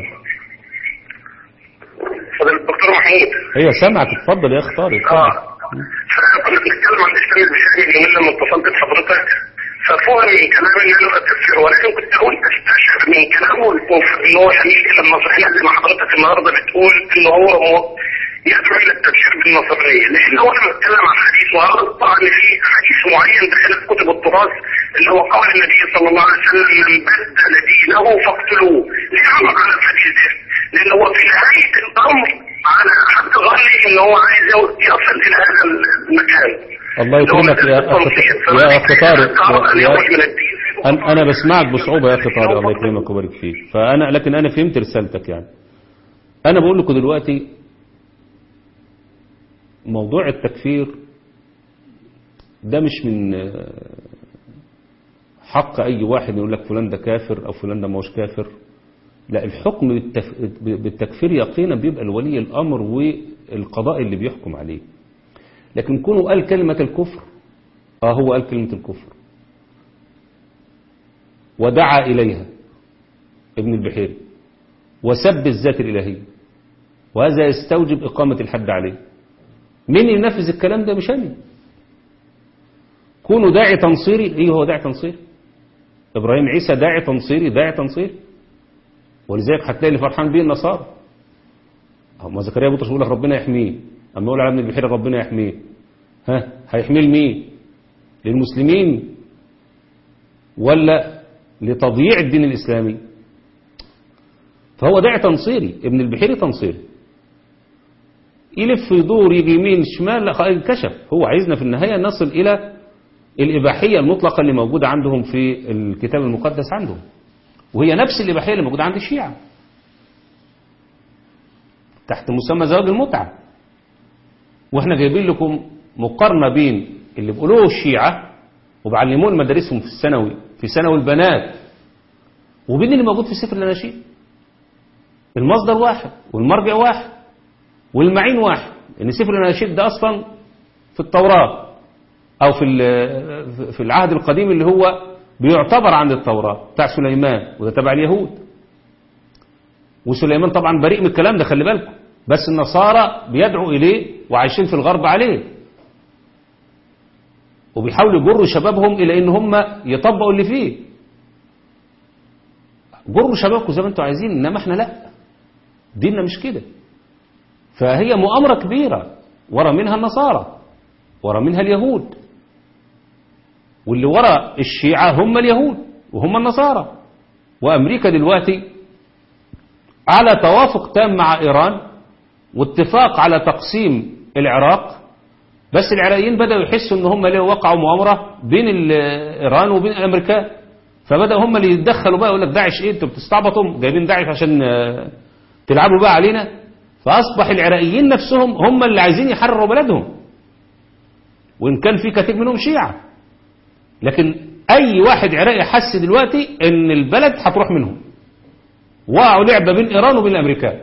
فضيله الدكتور محمود ايوه سامعك اتفضل يا اخ طارق اه اتفضل فكنا بنتكلم عن الاسلام البشري اليومين لما اتصلت بحضرتك ففهم من كلام ان انا التفسير ولكن كنت اقول استشعر من كلامه الكفر ان هو يميل الى النصرانيه زي ما حضرتك النهارده بتقول ان هو مو- يدعو الى التبشير بالنصرانيه لان هو لما اتكلم عن حديث وعرض طبعا في حديث معين داخل كتب التراث اللي هو قول النبي صلى الله عليه وسلم من بدل دينه فاقتلوه ليه عمل على الحديث ده؟ لان هو في نهايه الامر على حد ظني ان هو عايز يصل الى هذا المكان الله يكرمك يا اخ يا اخ طارق يا أنا أنا بسمعك بصعوبة يا أخي طارق الله يكرمك ويبارك فيك فأنا لكن أنا فهمت رسالتك يعني أنا بقول لكم دلوقتي موضوع التكفير ده مش من آه، حق أي واحد يقول لك فلان ده كافر أو فلان ده مش كافر لا الحكم بالتف... بالتكفير يقينا بيبقى الولي الأمر والقضاء اللي بيحكم عليه لكن كونه قال كلمة الكفر اه هو قال كلمة الكفر ودعا إليها ابن البحيري وسب الذات الإلهية وهذا يستوجب إقامة الحد عليه مين ينفذ الكلام ده مش أنا كونوا داعي تنصيري إيه هو داعي تنصيري إبراهيم عيسى داعي تنصيري داعي تنصيري ولذلك هتلاقي اللي فرحان بيه النصارى هم زكريا بطرس يقول لك ربنا يحميه أما يقول على ابن البحيري ربنا يحميه ها هيحميه لمين للمسلمين ولا لتضييع الدين الإسلامي فهو داعي تنصيري ابن البحيري تنصيري يلف يدور يجي يمين شمال لا انكشف هو عايزنا في النهاية نصل إلى الإباحية المطلقة اللي موجودة عندهم في الكتاب المقدس عندهم وهي نفس الإباحية اللي موجودة عند الشيعة تحت مسمى زواج المتعة واحنا جايبين لكم مقارنة بين اللي بيقولوه الشيعة وبعلمون مدارسهم في الثانوي في ثانوي البنات وبين اللي موجود في سفر الاناشيد المصدر واحد والمرجع واحد والمعين واحد ان سفر الاناشيد ده اصلا في التوراة او في في العهد القديم اللي هو بيعتبر عند التوراة بتاع سليمان وده تبع اليهود وسليمان طبعا بريء من الكلام ده خلي بالكم بس النصارى بيدعوا إليه وعايشين في الغرب عليه وبيحاولوا يجروا شبابهم إلى إن هم يطبقوا اللي فيه جروا شبابكم زي ما انتم عايزين إنما احنا لا ديننا مش كده فهي مؤامرة كبيرة ورا منها النصارى ورا منها اليهود واللي ورا الشيعة هم اليهود وهم النصارى وأمريكا دلوقتي على توافق تام مع إيران واتفاق على تقسيم العراق بس العراقيين بدأوا يحسوا ان هم ليه وقعوا مؤامرة بين إيران وبين الأمريكان فبدأوا هم اللي يتدخلوا بقى يقول لك داعش ايه انتوا بتستعبطوا جايبين داعش عشان تلعبوا بقى علينا فأصبح العراقيين نفسهم هم اللي عايزين يحرروا بلدهم وإن كان في كثير منهم شيعة لكن أي واحد عراقي حس دلوقتي ان البلد هتروح منهم وقعوا لعبة بين إيران وبين الأمريكان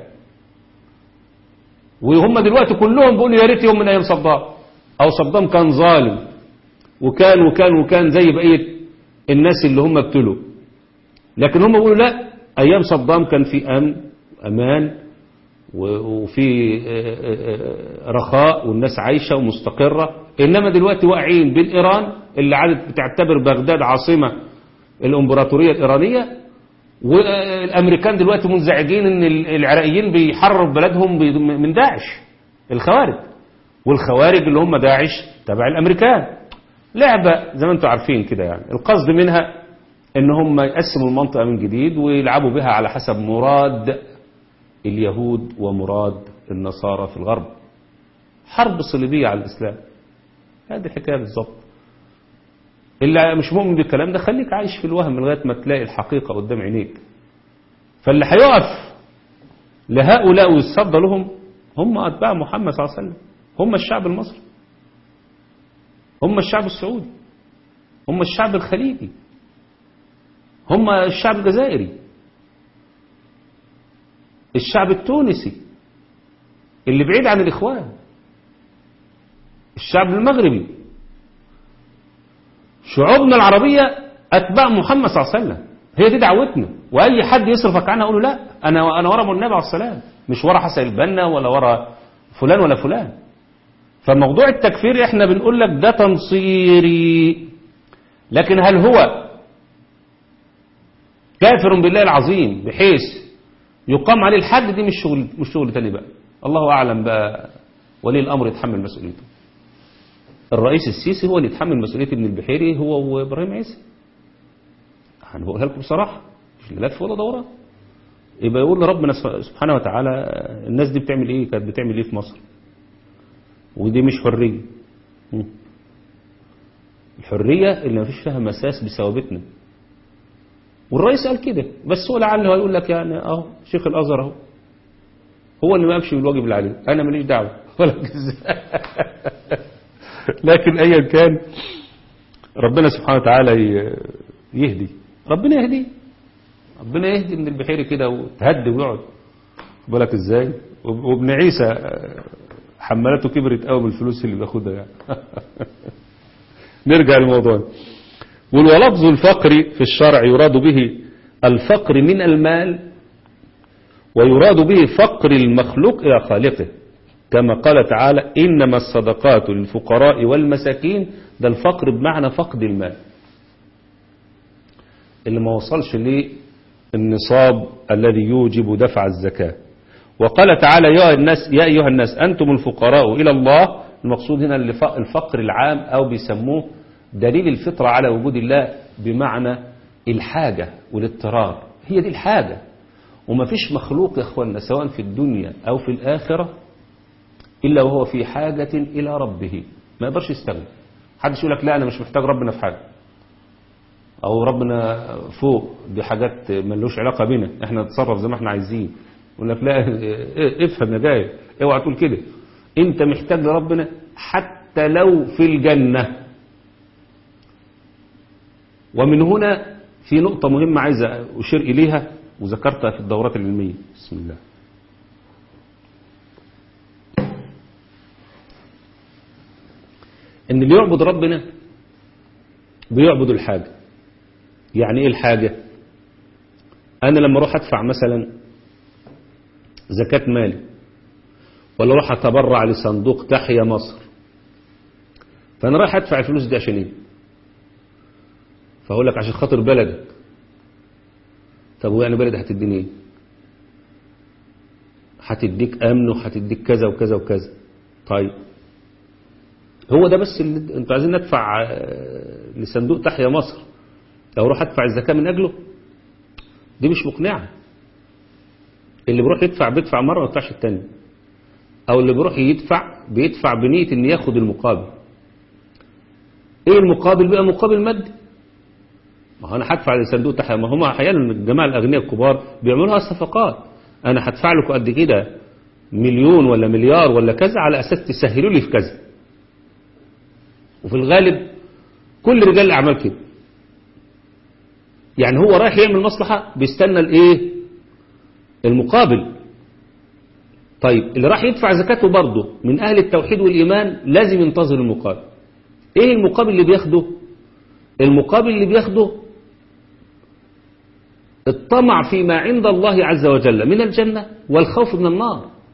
وهم دلوقتي كلهم بيقولوا يا ريت يوم من أيام صدام أو صدام كان ظالم وكان وكان وكان زي بقية الناس اللي هم ابتلوا لكن هم بيقولوا لا أيام صدام كان في أمن أمان و- وفي آه، آه، آه، رخاء والناس عايشة ومستقرة إنما دلوقتي واقعين بين إيران اللي عادت بتعتبر بغداد عاصمة الإمبراطورية الإيرانية والأمريكان دلوقتي منزعجين إن العراقيين بيحرروا في بلدهم بي- من داعش الخوارج والخوارج اللي هم داعش تبع الأمريكان لعبة زي ما انتم عارفين كده يعني القصد منها ان هم يقسموا المنطقة من جديد ويلعبوا بها على حسب مراد اليهود ومراد النصارى في الغرب حرب صليبية على الإسلام هذه الحكاية بالظبط اللي مش مؤمن بالكلام ده خليك عايش في الوهم لغاية ما تلاقي الحقيقة قدام عينيك فاللي هيقف لهؤلاء ويتصدى لهم هم أتباع محمد صلى الله عليه وسلم هم الشعب المصري هم الشعب السعودي هم الشعب الخليجي هم الشعب الجزائري الشعب التونسي اللي بعيد عن الإخوان الشعب المغربي شعوبنا العربية أتباع محمد صلى الله عليه وسلم هي دي دعوتنا وأي حد يصرفك عنها أقول له لا أنا أنا ورا النبي عليه السلام مش ورا حسن البنا ولا ورا فلان ولا فلان فموضوع التكفير احنا بنقول لك ده تنصيري لكن هل هو كافر بالله العظيم بحيث يقام عليه الحد دي مش شغل مش شغل تاني بقى الله اعلم بقى ولي الامر يتحمل مسؤوليته الرئيس السيسي هو اللي يتحمل مسؤوليه ابن البحيري هو وابراهيم عيسى انا بقولها لكم بصراحه مش لف ولا دوران يبقى يقول لربنا سبحانه وتعالى الناس دي بتعمل ايه كانت بتعمل ايه في مصر ودي مش حريه م. الحريه اللي ما فيش فيها مساس بثوابتنا والرئيس قال كده بس هو لعله هيقول لك يعني اهو شيخ الازهر اهو هو اللي ما امشي بالواجب اللي عليه انا ماليش دعوه ولا لكن ايا كان ربنا سبحانه وتعالى يهدي ربنا يهدي ربنا يهدي من البحيري كده وتهدي ويقعد بالك ازاي وابن عيسى حملته كبرت قوي بالفلوس اللي بياخدها يعني نرجع للموضوع ولفظ الفقر في الشرع يراد به الفقر من المال ويراد به فقر المخلوق إلى خالقه كما قال تعالى إنما الصدقات للفقراء والمساكين ده الفقر بمعنى فقد المال اللي ما وصلش للنصاب الذي يوجب دفع الزكاة وقال تعالى يا الناس يا أيها الناس أنتم الفقراء إلى الله المقصود هنا الفقر العام أو بيسموه دليل الفطرة على وجود الله بمعنى الحاجة والاضطرار هي دي الحاجة وما فيش مخلوق يا أخوانا سواء في الدنيا أو في الآخرة إلا وهو في حاجة إلى ربه ما يقدرش يستغني حدش يقول لك لا أنا مش محتاج ربنا في حاجة أو ربنا فوق دي حاجات ملوش علاقة بنا احنا نتصرف زي ما احنا عايزين يقول لك لا افهم يا جاي اوعى تقول كده انت محتاج لربنا حتى لو في الجنة ومن هنا في نقطة مهمة عايز أشير إليها وذكرتها في الدورات العلمية بسم الله إن اللي يعبد ربنا بيعبد الحاجة يعني إيه الحاجة أنا لما أروح أدفع مثلا زكاة مالي ولا أروح أتبرع لصندوق تحيا مصر فأنا رايح أدفع الفلوس دي عشان إيه فأقول لك عشان خاطر بلدك طب ويعني بلد هتديني ايه هتديك امن وهتديك كذا وكذا وكذا طيب هو ده بس اللي انتوا عايزين ندفع لصندوق تحيا مصر لو اروح ادفع الزكاه من اجله دي مش مقنعه اللي بيروح يدفع بيدفع مره ما يدفعش التاني او اللي بيروح يدفع بيدفع بنيه ان ياخد المقابل ايه المقابل بقى مقابل مادي ما هو انا هدفع لصندوق تحيا ما هم احيانا الجماعه الاغنياء الكبار بيعملوها صفقات انا هدفع لكم قد كده مليون ولا مليار ولا كذا على اساس تسهلوا لي في كذا وفي الغالب كل رجال الاعمال كده يعني هو رايح يعمل مصلحه بيستنى الايه المقابل طيب اللي راح يدفع زكاته برضه من اهل التوحيد والايمان لازم ينتظر المقابل ايه المقابل اللي بياخده المقابل اللي بياخده الطمع فيما عند الله عز وجل من الجنة والخوف من النار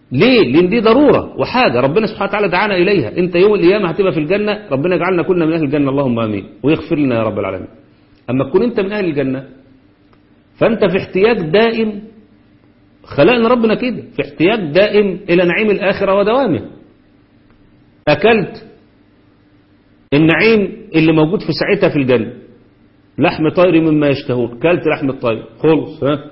ليه لان دي ضرورة وحاجة ربنا سبحانه وتعالى دعانا إليها انت يوم القيامة هتبقى في الجنة ربنا يجعلنا كلنا من أهل الجنة اللهم آمين ويغفر لنا يا رب العالمين أما تكون انت من أهل الجنة فانت في احتياج دائم خلقنا ربنا كده في احتياج دائم إلى نعيم الآخرة ودوامه أكلت النعيم اللي موجود في ساعتها في الجنة لحم طير مما يشتهون كلت لحم الطير خلص ها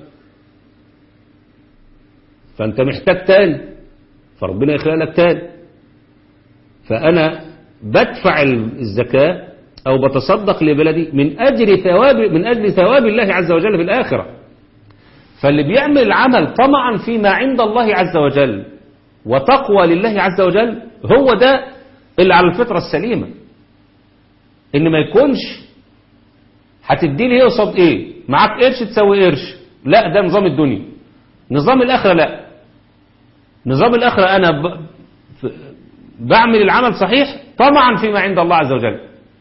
فأنت محتاج تاني فربنا يخلق لك تاني فأنا بدفع الزكاة أو بتصدق لبلدي من أجل ثواب من أجل ثواب الله عز وجل في الآخرة فاللي بيعمل العمل طمعا فيما عند الله عز وجل وتقوى لله عز وجل هو ده اللي على الفطرة السليمة إن ما يكونش هتدي لي ايه قصاد ايه معاك قرش تسوي قرش لا ده نظام الدنيا نظام الآخرة لا نظام الآخرة أنا ب... ف... بعمل العمل صحيح طمعا فيما عند الله عز وجل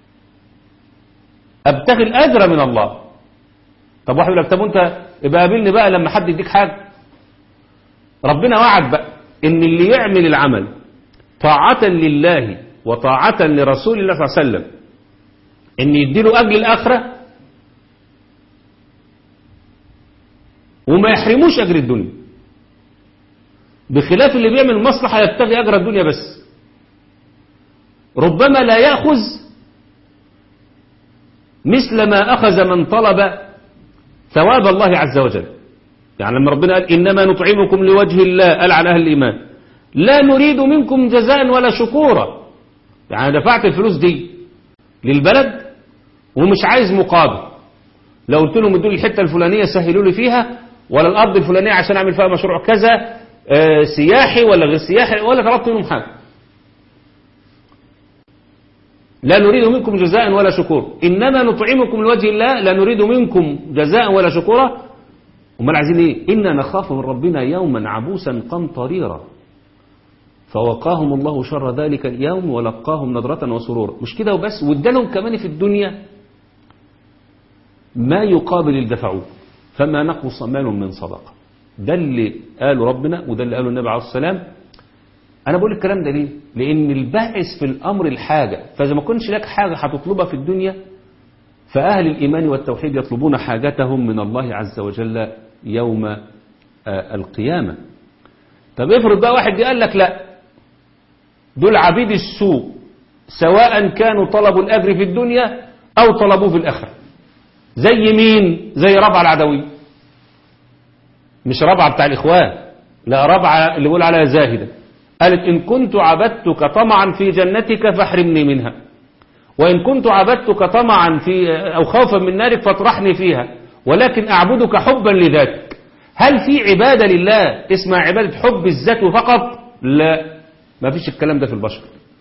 أبتغي الأجر من الله طب واحد يقول لك طب وانت يبقى قابلني بقى لما حد يديك حاجة ربنا وعد بقى ان اللي يعمل العمل طاعة لله وطاعة لرسول الله صلى الله عليه وسلم ان يديله أجل الآخرة وما يحرموش أجر الدنيا بخلاف اللي بيعمل مصلحة يبتغي أجر الدنيا بس ربما لا يأخذ مثل ما أخذ من طلب ثواب الله عز وجل يعني لما ربنا قال إنما نطعمكم لوجه الله قال على أهل الإيمان لا نريد منكم جزاء ولا شكورا يعني دفعت الفلوس دي للبلد ومش عايز مقابل لو قلت لهم ادوا لي الحته الفلانيه سهلوا لي فيها ولا الارض الفلانيه عشان اعمل فيها مشروع كذا آه سياحي ولا غير سياحي ولا طلبت منهم حاجه لا نريد منكم جزاء ولا شكور إنما نطعمكم لوجه الله لا نريد منكم جزاء ولا شكورا امال عايزين ايه إنا نخاف من ربنا يوما عبوسا قمطريرا فوقاهم الله شر ذلك اليوم ولقاهم نظرة وسرورا مش كده وبس وادالهم كمان في الدنيا ما يقابل اللي دفعوه فما نقص مال من صدقة ده اللي قاله ربنا وده اللي قاله النبي عليه الصلاة والسلام أنا بقول الكلام ده ليه لأن الباعث في الأمر الحاجة فإذا ما كنش لك حاجة هتطلبها في الدنيا فأهل الإيمان والتوحيد يطلبون حاجتهم من الله عز وجل يوم آه القيامة طب افرض بقى واحد قال لك لا دول عبيد السوء سواء كانوا طلبوا الأجر في الدنيا أو طلبوه في الآخرة زي مين زي ربع العدوي مش ربع بتاع الإخوان لا ربع اللي بيقول عليها زاهدة قالت إن كنت عبدتك طمعا في جنتك فاحرمني منها وإن كنت عبدتك طمعا في أو خوفا من نارك فاطرحني فيها ولكن أعبدك حبا لذاتك هل في عبادة لله اسمها عبادة حب الذات فقط لا ما فيش الكلام ده في البشر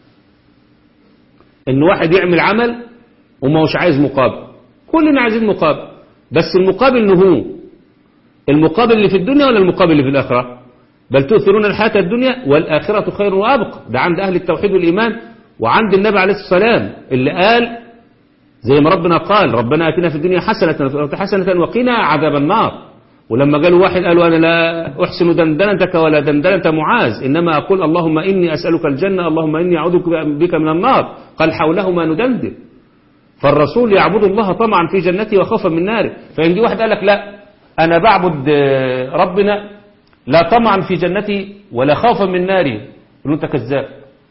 ان واحد يعمل عمل وما هوش عايز مقابل كلنا عايزين مقابل بس المقابل انه هو المقابل اللي في الدنيا ولا المقابل اللي في الآخرة بل تؤثرون الحياة الدنيا والآخرة خير وأبقى ده عند أهل التوحيد والإيمان وعند النبي عليه السلام اللي قال زي ما ربنا قال ربنا أتنا في الدنيا حسنة حسنة وقنا عذاب النار ولما قالوا واحد قالوا أنا لا أحسن دندنتك ولا دندنة معاذ إنما أقول اللهم إني أسألك الجنة اللهم إني أعوذ بك من النار قال حولهما ندندن فالرسول يعبد الله طمعا في جنته وخوفا من ناره فإن دي واحد قال لك لا أنا بعبد ربنا لا طمعا في جنتي ولا خوفا من ناري يقول أنت كذاب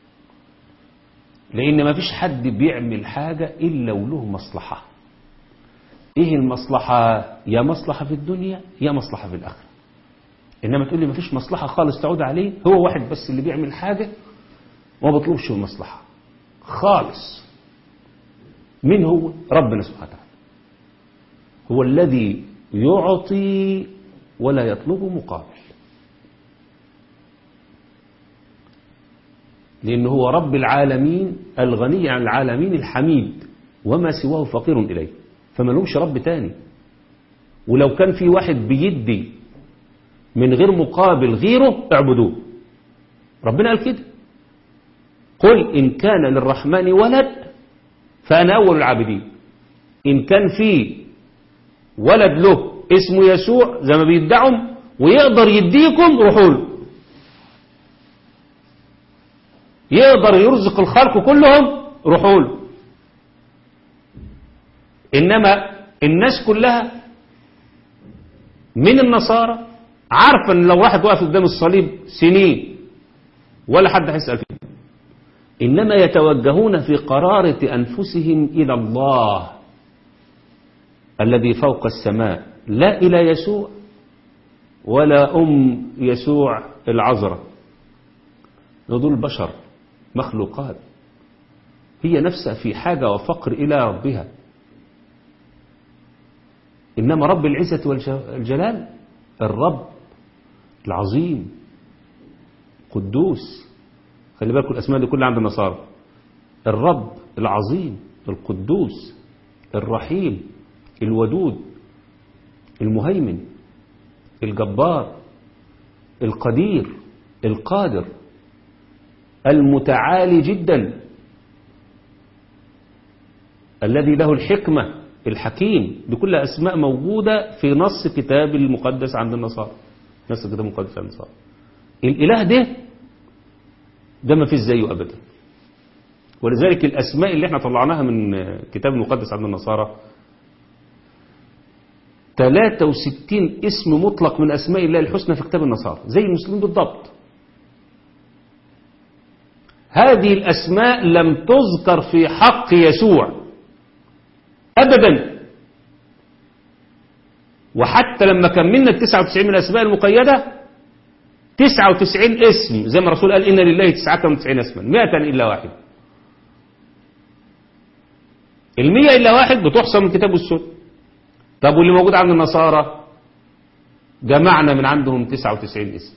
لأن ما فيش حد بيعمل حاجة إلا وله مصلحة إيه المصلحة يا مصلحة في الدنيا يا مصلحة في الآخرة إنما تقول لي ما فيش مصلحة خالص تعود عليه هو واحد بس اللي بيعمل حاجة وما بيطلبش المصلحة خالص مين هو ربنا سبحانه وتعالى هو الذي يعطي ولا يطلب مقابل لأنه هو رب العالمين الغني عن العالمين الحميد وما سواه فقير إليه فما لهمش رب تاني ولو كان في واحد بيدي من غير مقابل غيره اعبدوه ربنا قال كده قل إن كان للرحمن ولد فأنا أول العابدين إن كان في ولد له اسمه يسوع زي ما بيدعم ويقدر يديكم روحوا له يقدر يرزق الخلق كلهم روحوا له إنما الناس كلها من النصارى عارفة ان لو واحد واقف قدام الصليب سنين ولا حد هيسأل فيه إنما يتوجهون في قرارة أنفسهم إلى الله الذي فوق السماء لا إلى يسوع ولا أم يسوع العذراء دول بشر مخلوقات هي نفسها في حاجة وفقر إلى ربها إنما رب العزة والجلال الرب العظيم قدوس خلي بالكم الأسماء دي كلها عند النصارى الرب العظيم القدوس الرحيم الودود المهيمن الجبار القدير القادر المتعالي جدا الذي له الحكمة الحكيم دي كلها أسماء موجودة في نص كتاب المقدس عند النصارى نص كتاب المقدس عند النصارى الإله ده ده ما فيش زيه أبدا ولذلك الأسماء اللي احنا طلعناها من كتاب المقدس عند النصارى 63 اسم مطلق من أسماء الله الحسنى في كتاب النصارى زي المسلمين بالضبط هذه الأسماء لم تذكر في حق يسوع أبدا وحتى لما كملنا ال 99 من الأسماء المقيدة 99 اسم زي ما الرسول قال إن لله 99 اسما 100 إلا واحد المية إلا واحد بتحصى من كتاب السنة طب واللي موجود عند النصارى جمعنا من عندهم 99 اسم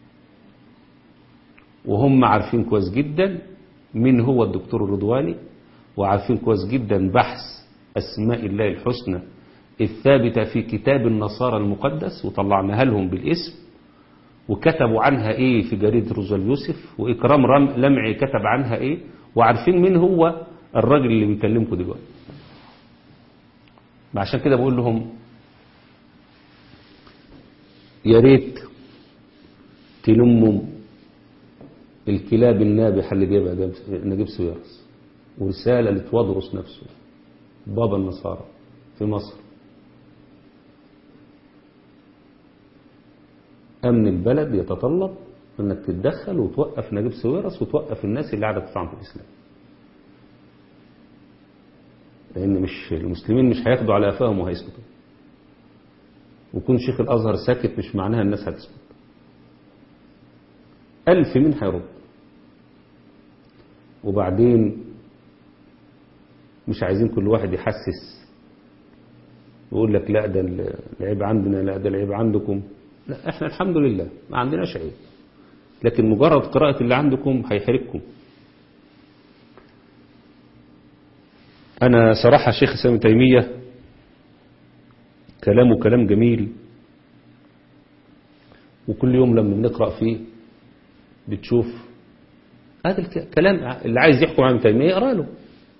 وهم عارفين كويس جدا مين هو الدكتور الرضواني وعارفين كويس جدا بحث أسماء الله الحسنى الثابتة في كتاب النصارى المقدس وطلعناها لهم بالاسم وكتبوا عنها ايه في جريدة روزال يوسف وإكرام رم لمعي كتب عنها ايه وعارفين مين هو الراجل اللي بيكلمكم دلوقتي عشان كده بقول لهم يا ريت تلموا الكلاب النابحة اللي جايبها نجيب سويرس ورسالة لتوادرس نفسه بابا النصارى في مصر أمن البلد يتطلب أنك تتدخل وتوقف نجيب سويرس وتوقف الناس اللي قاعدة تطعن في الإسلام لأن مش المسلمين مش هياخدوا على أفاهم وهيسكتوا وكون شيخ الأزهر ساكت مش معناها الناس هتسكت ألف مين هيرد وبعدين مش عايزين كل واحد يحسس ويقول لك لا ده العيب عندنا لا ده العيب عندكم لا احنا الحمد لله ما عندناش عيب لكن مجرد قراءة اللي عندكم هيحرجكم أنا صراحة الشيخ سامي تيمية كلامه كلام جميل وكل يوم لما بنقرأ فيه بتشوف هذا الكلام اللي عايز يحكم عن تيمية يقرأ له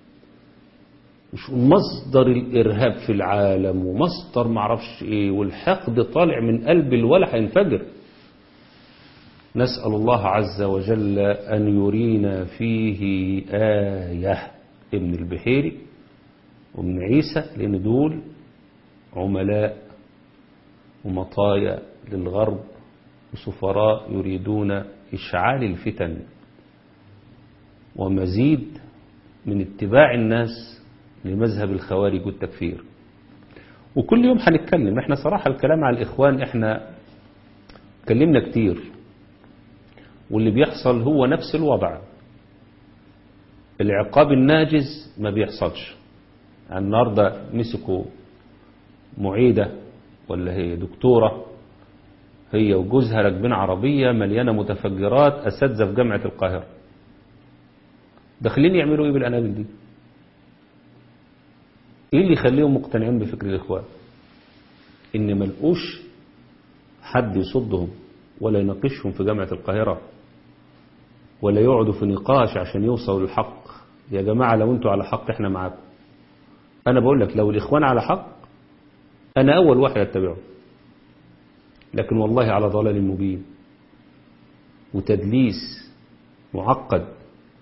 مش مصدر الإرهاب في العالم ومصدر معرفش إيه والحقد طالع من قلب الولا هينفجر نسأل الله عز وجل أن يرينا فيه آية ابن البحيري وابن عيسى لأن دول عملاء ومطايا للغرب وسفراء يريدون إشعال الفتن ومزيد من اتباع الناس لمذهب الخوارج والتكفير وكل يوم هنتكلم احنا صراحة الكلام على الإخوان احنا اتكلمنا كتير واللي بيحصل هو نفس الوضع العقاب الناجز ما بيحصلش النهاردة مسكوا معيدة ولا هي دكتورة هي وجوزها راكبين عربية مليانة متفجرات أساتذة في جامعة القاهرة داخلين يعملوا ايه بالأنابل دي ايه اللي يخليهم مقتنعين بفكر الإخوان ان ملقوش حد يصدهم ولا يناقشهم في جامعة القاهرة ولا يقعدوا في نقاش عشان يوصلوا للحق يا جماعة لو انتوا على حق احنا معاكم انا بقول لك لو الاخوان على حق انا اول واحد اتبعه لكن والله على ضلال مبين وتدليس معقد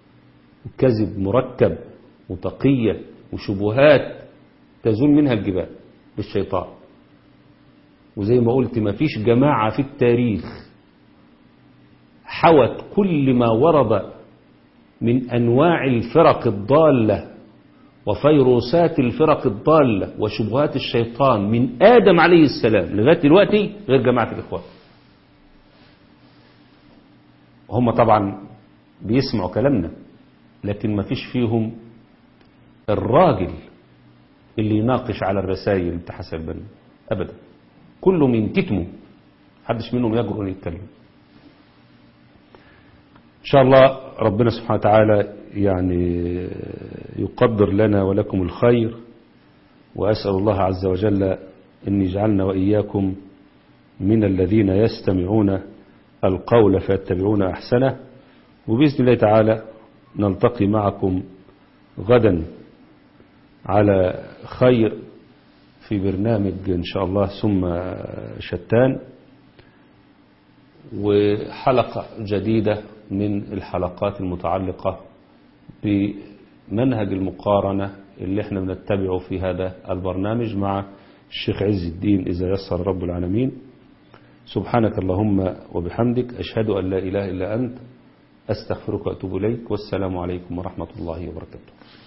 كذب مركب وتقية وشبهات تزول منها الجبال بالشيطان وزي ما قلت ما فيش جماعة في التاريخ حوت كل ما ورد من أنواع الفرق الضالة وفيروسات الفرق الضالة وشبهات الشيطان من آدم عليه السلام لغاية دلوقتي غير جماعة الإخوان هم طبعا بيسمعوا كلامنا لكن ما فيش فيهم الراجل اللي يناقش على الرسائل بتاع حسن البنا أبدا كله من كتمه محدش منهم يجرؤ أن يتكلم إن شاء الله ربنا سبحانه وتعالى يعني يقدر لنا ولكم الخير وأسأل الله عز وجل أن يجعلنا وإياكم من الذين يستمعون القول فيتبعون أحسنه وبإذن الله تعالى نلتقي معكم غدا على خير في برنامج إن شاء الله ثم شتان وحلقة جديدة من الحلقات المتعلقة بمنهج المقارنة اللي احنا بنتبعه في هذا البرنامج مع الشيخ عز الدين إذا يسر رب العالمين سبحانك اللهم وبحمدك أشهد أن لا إله إلا أنت أستغفرك وأتوب إليك والسلام عليكم ورحمة الله وبركاته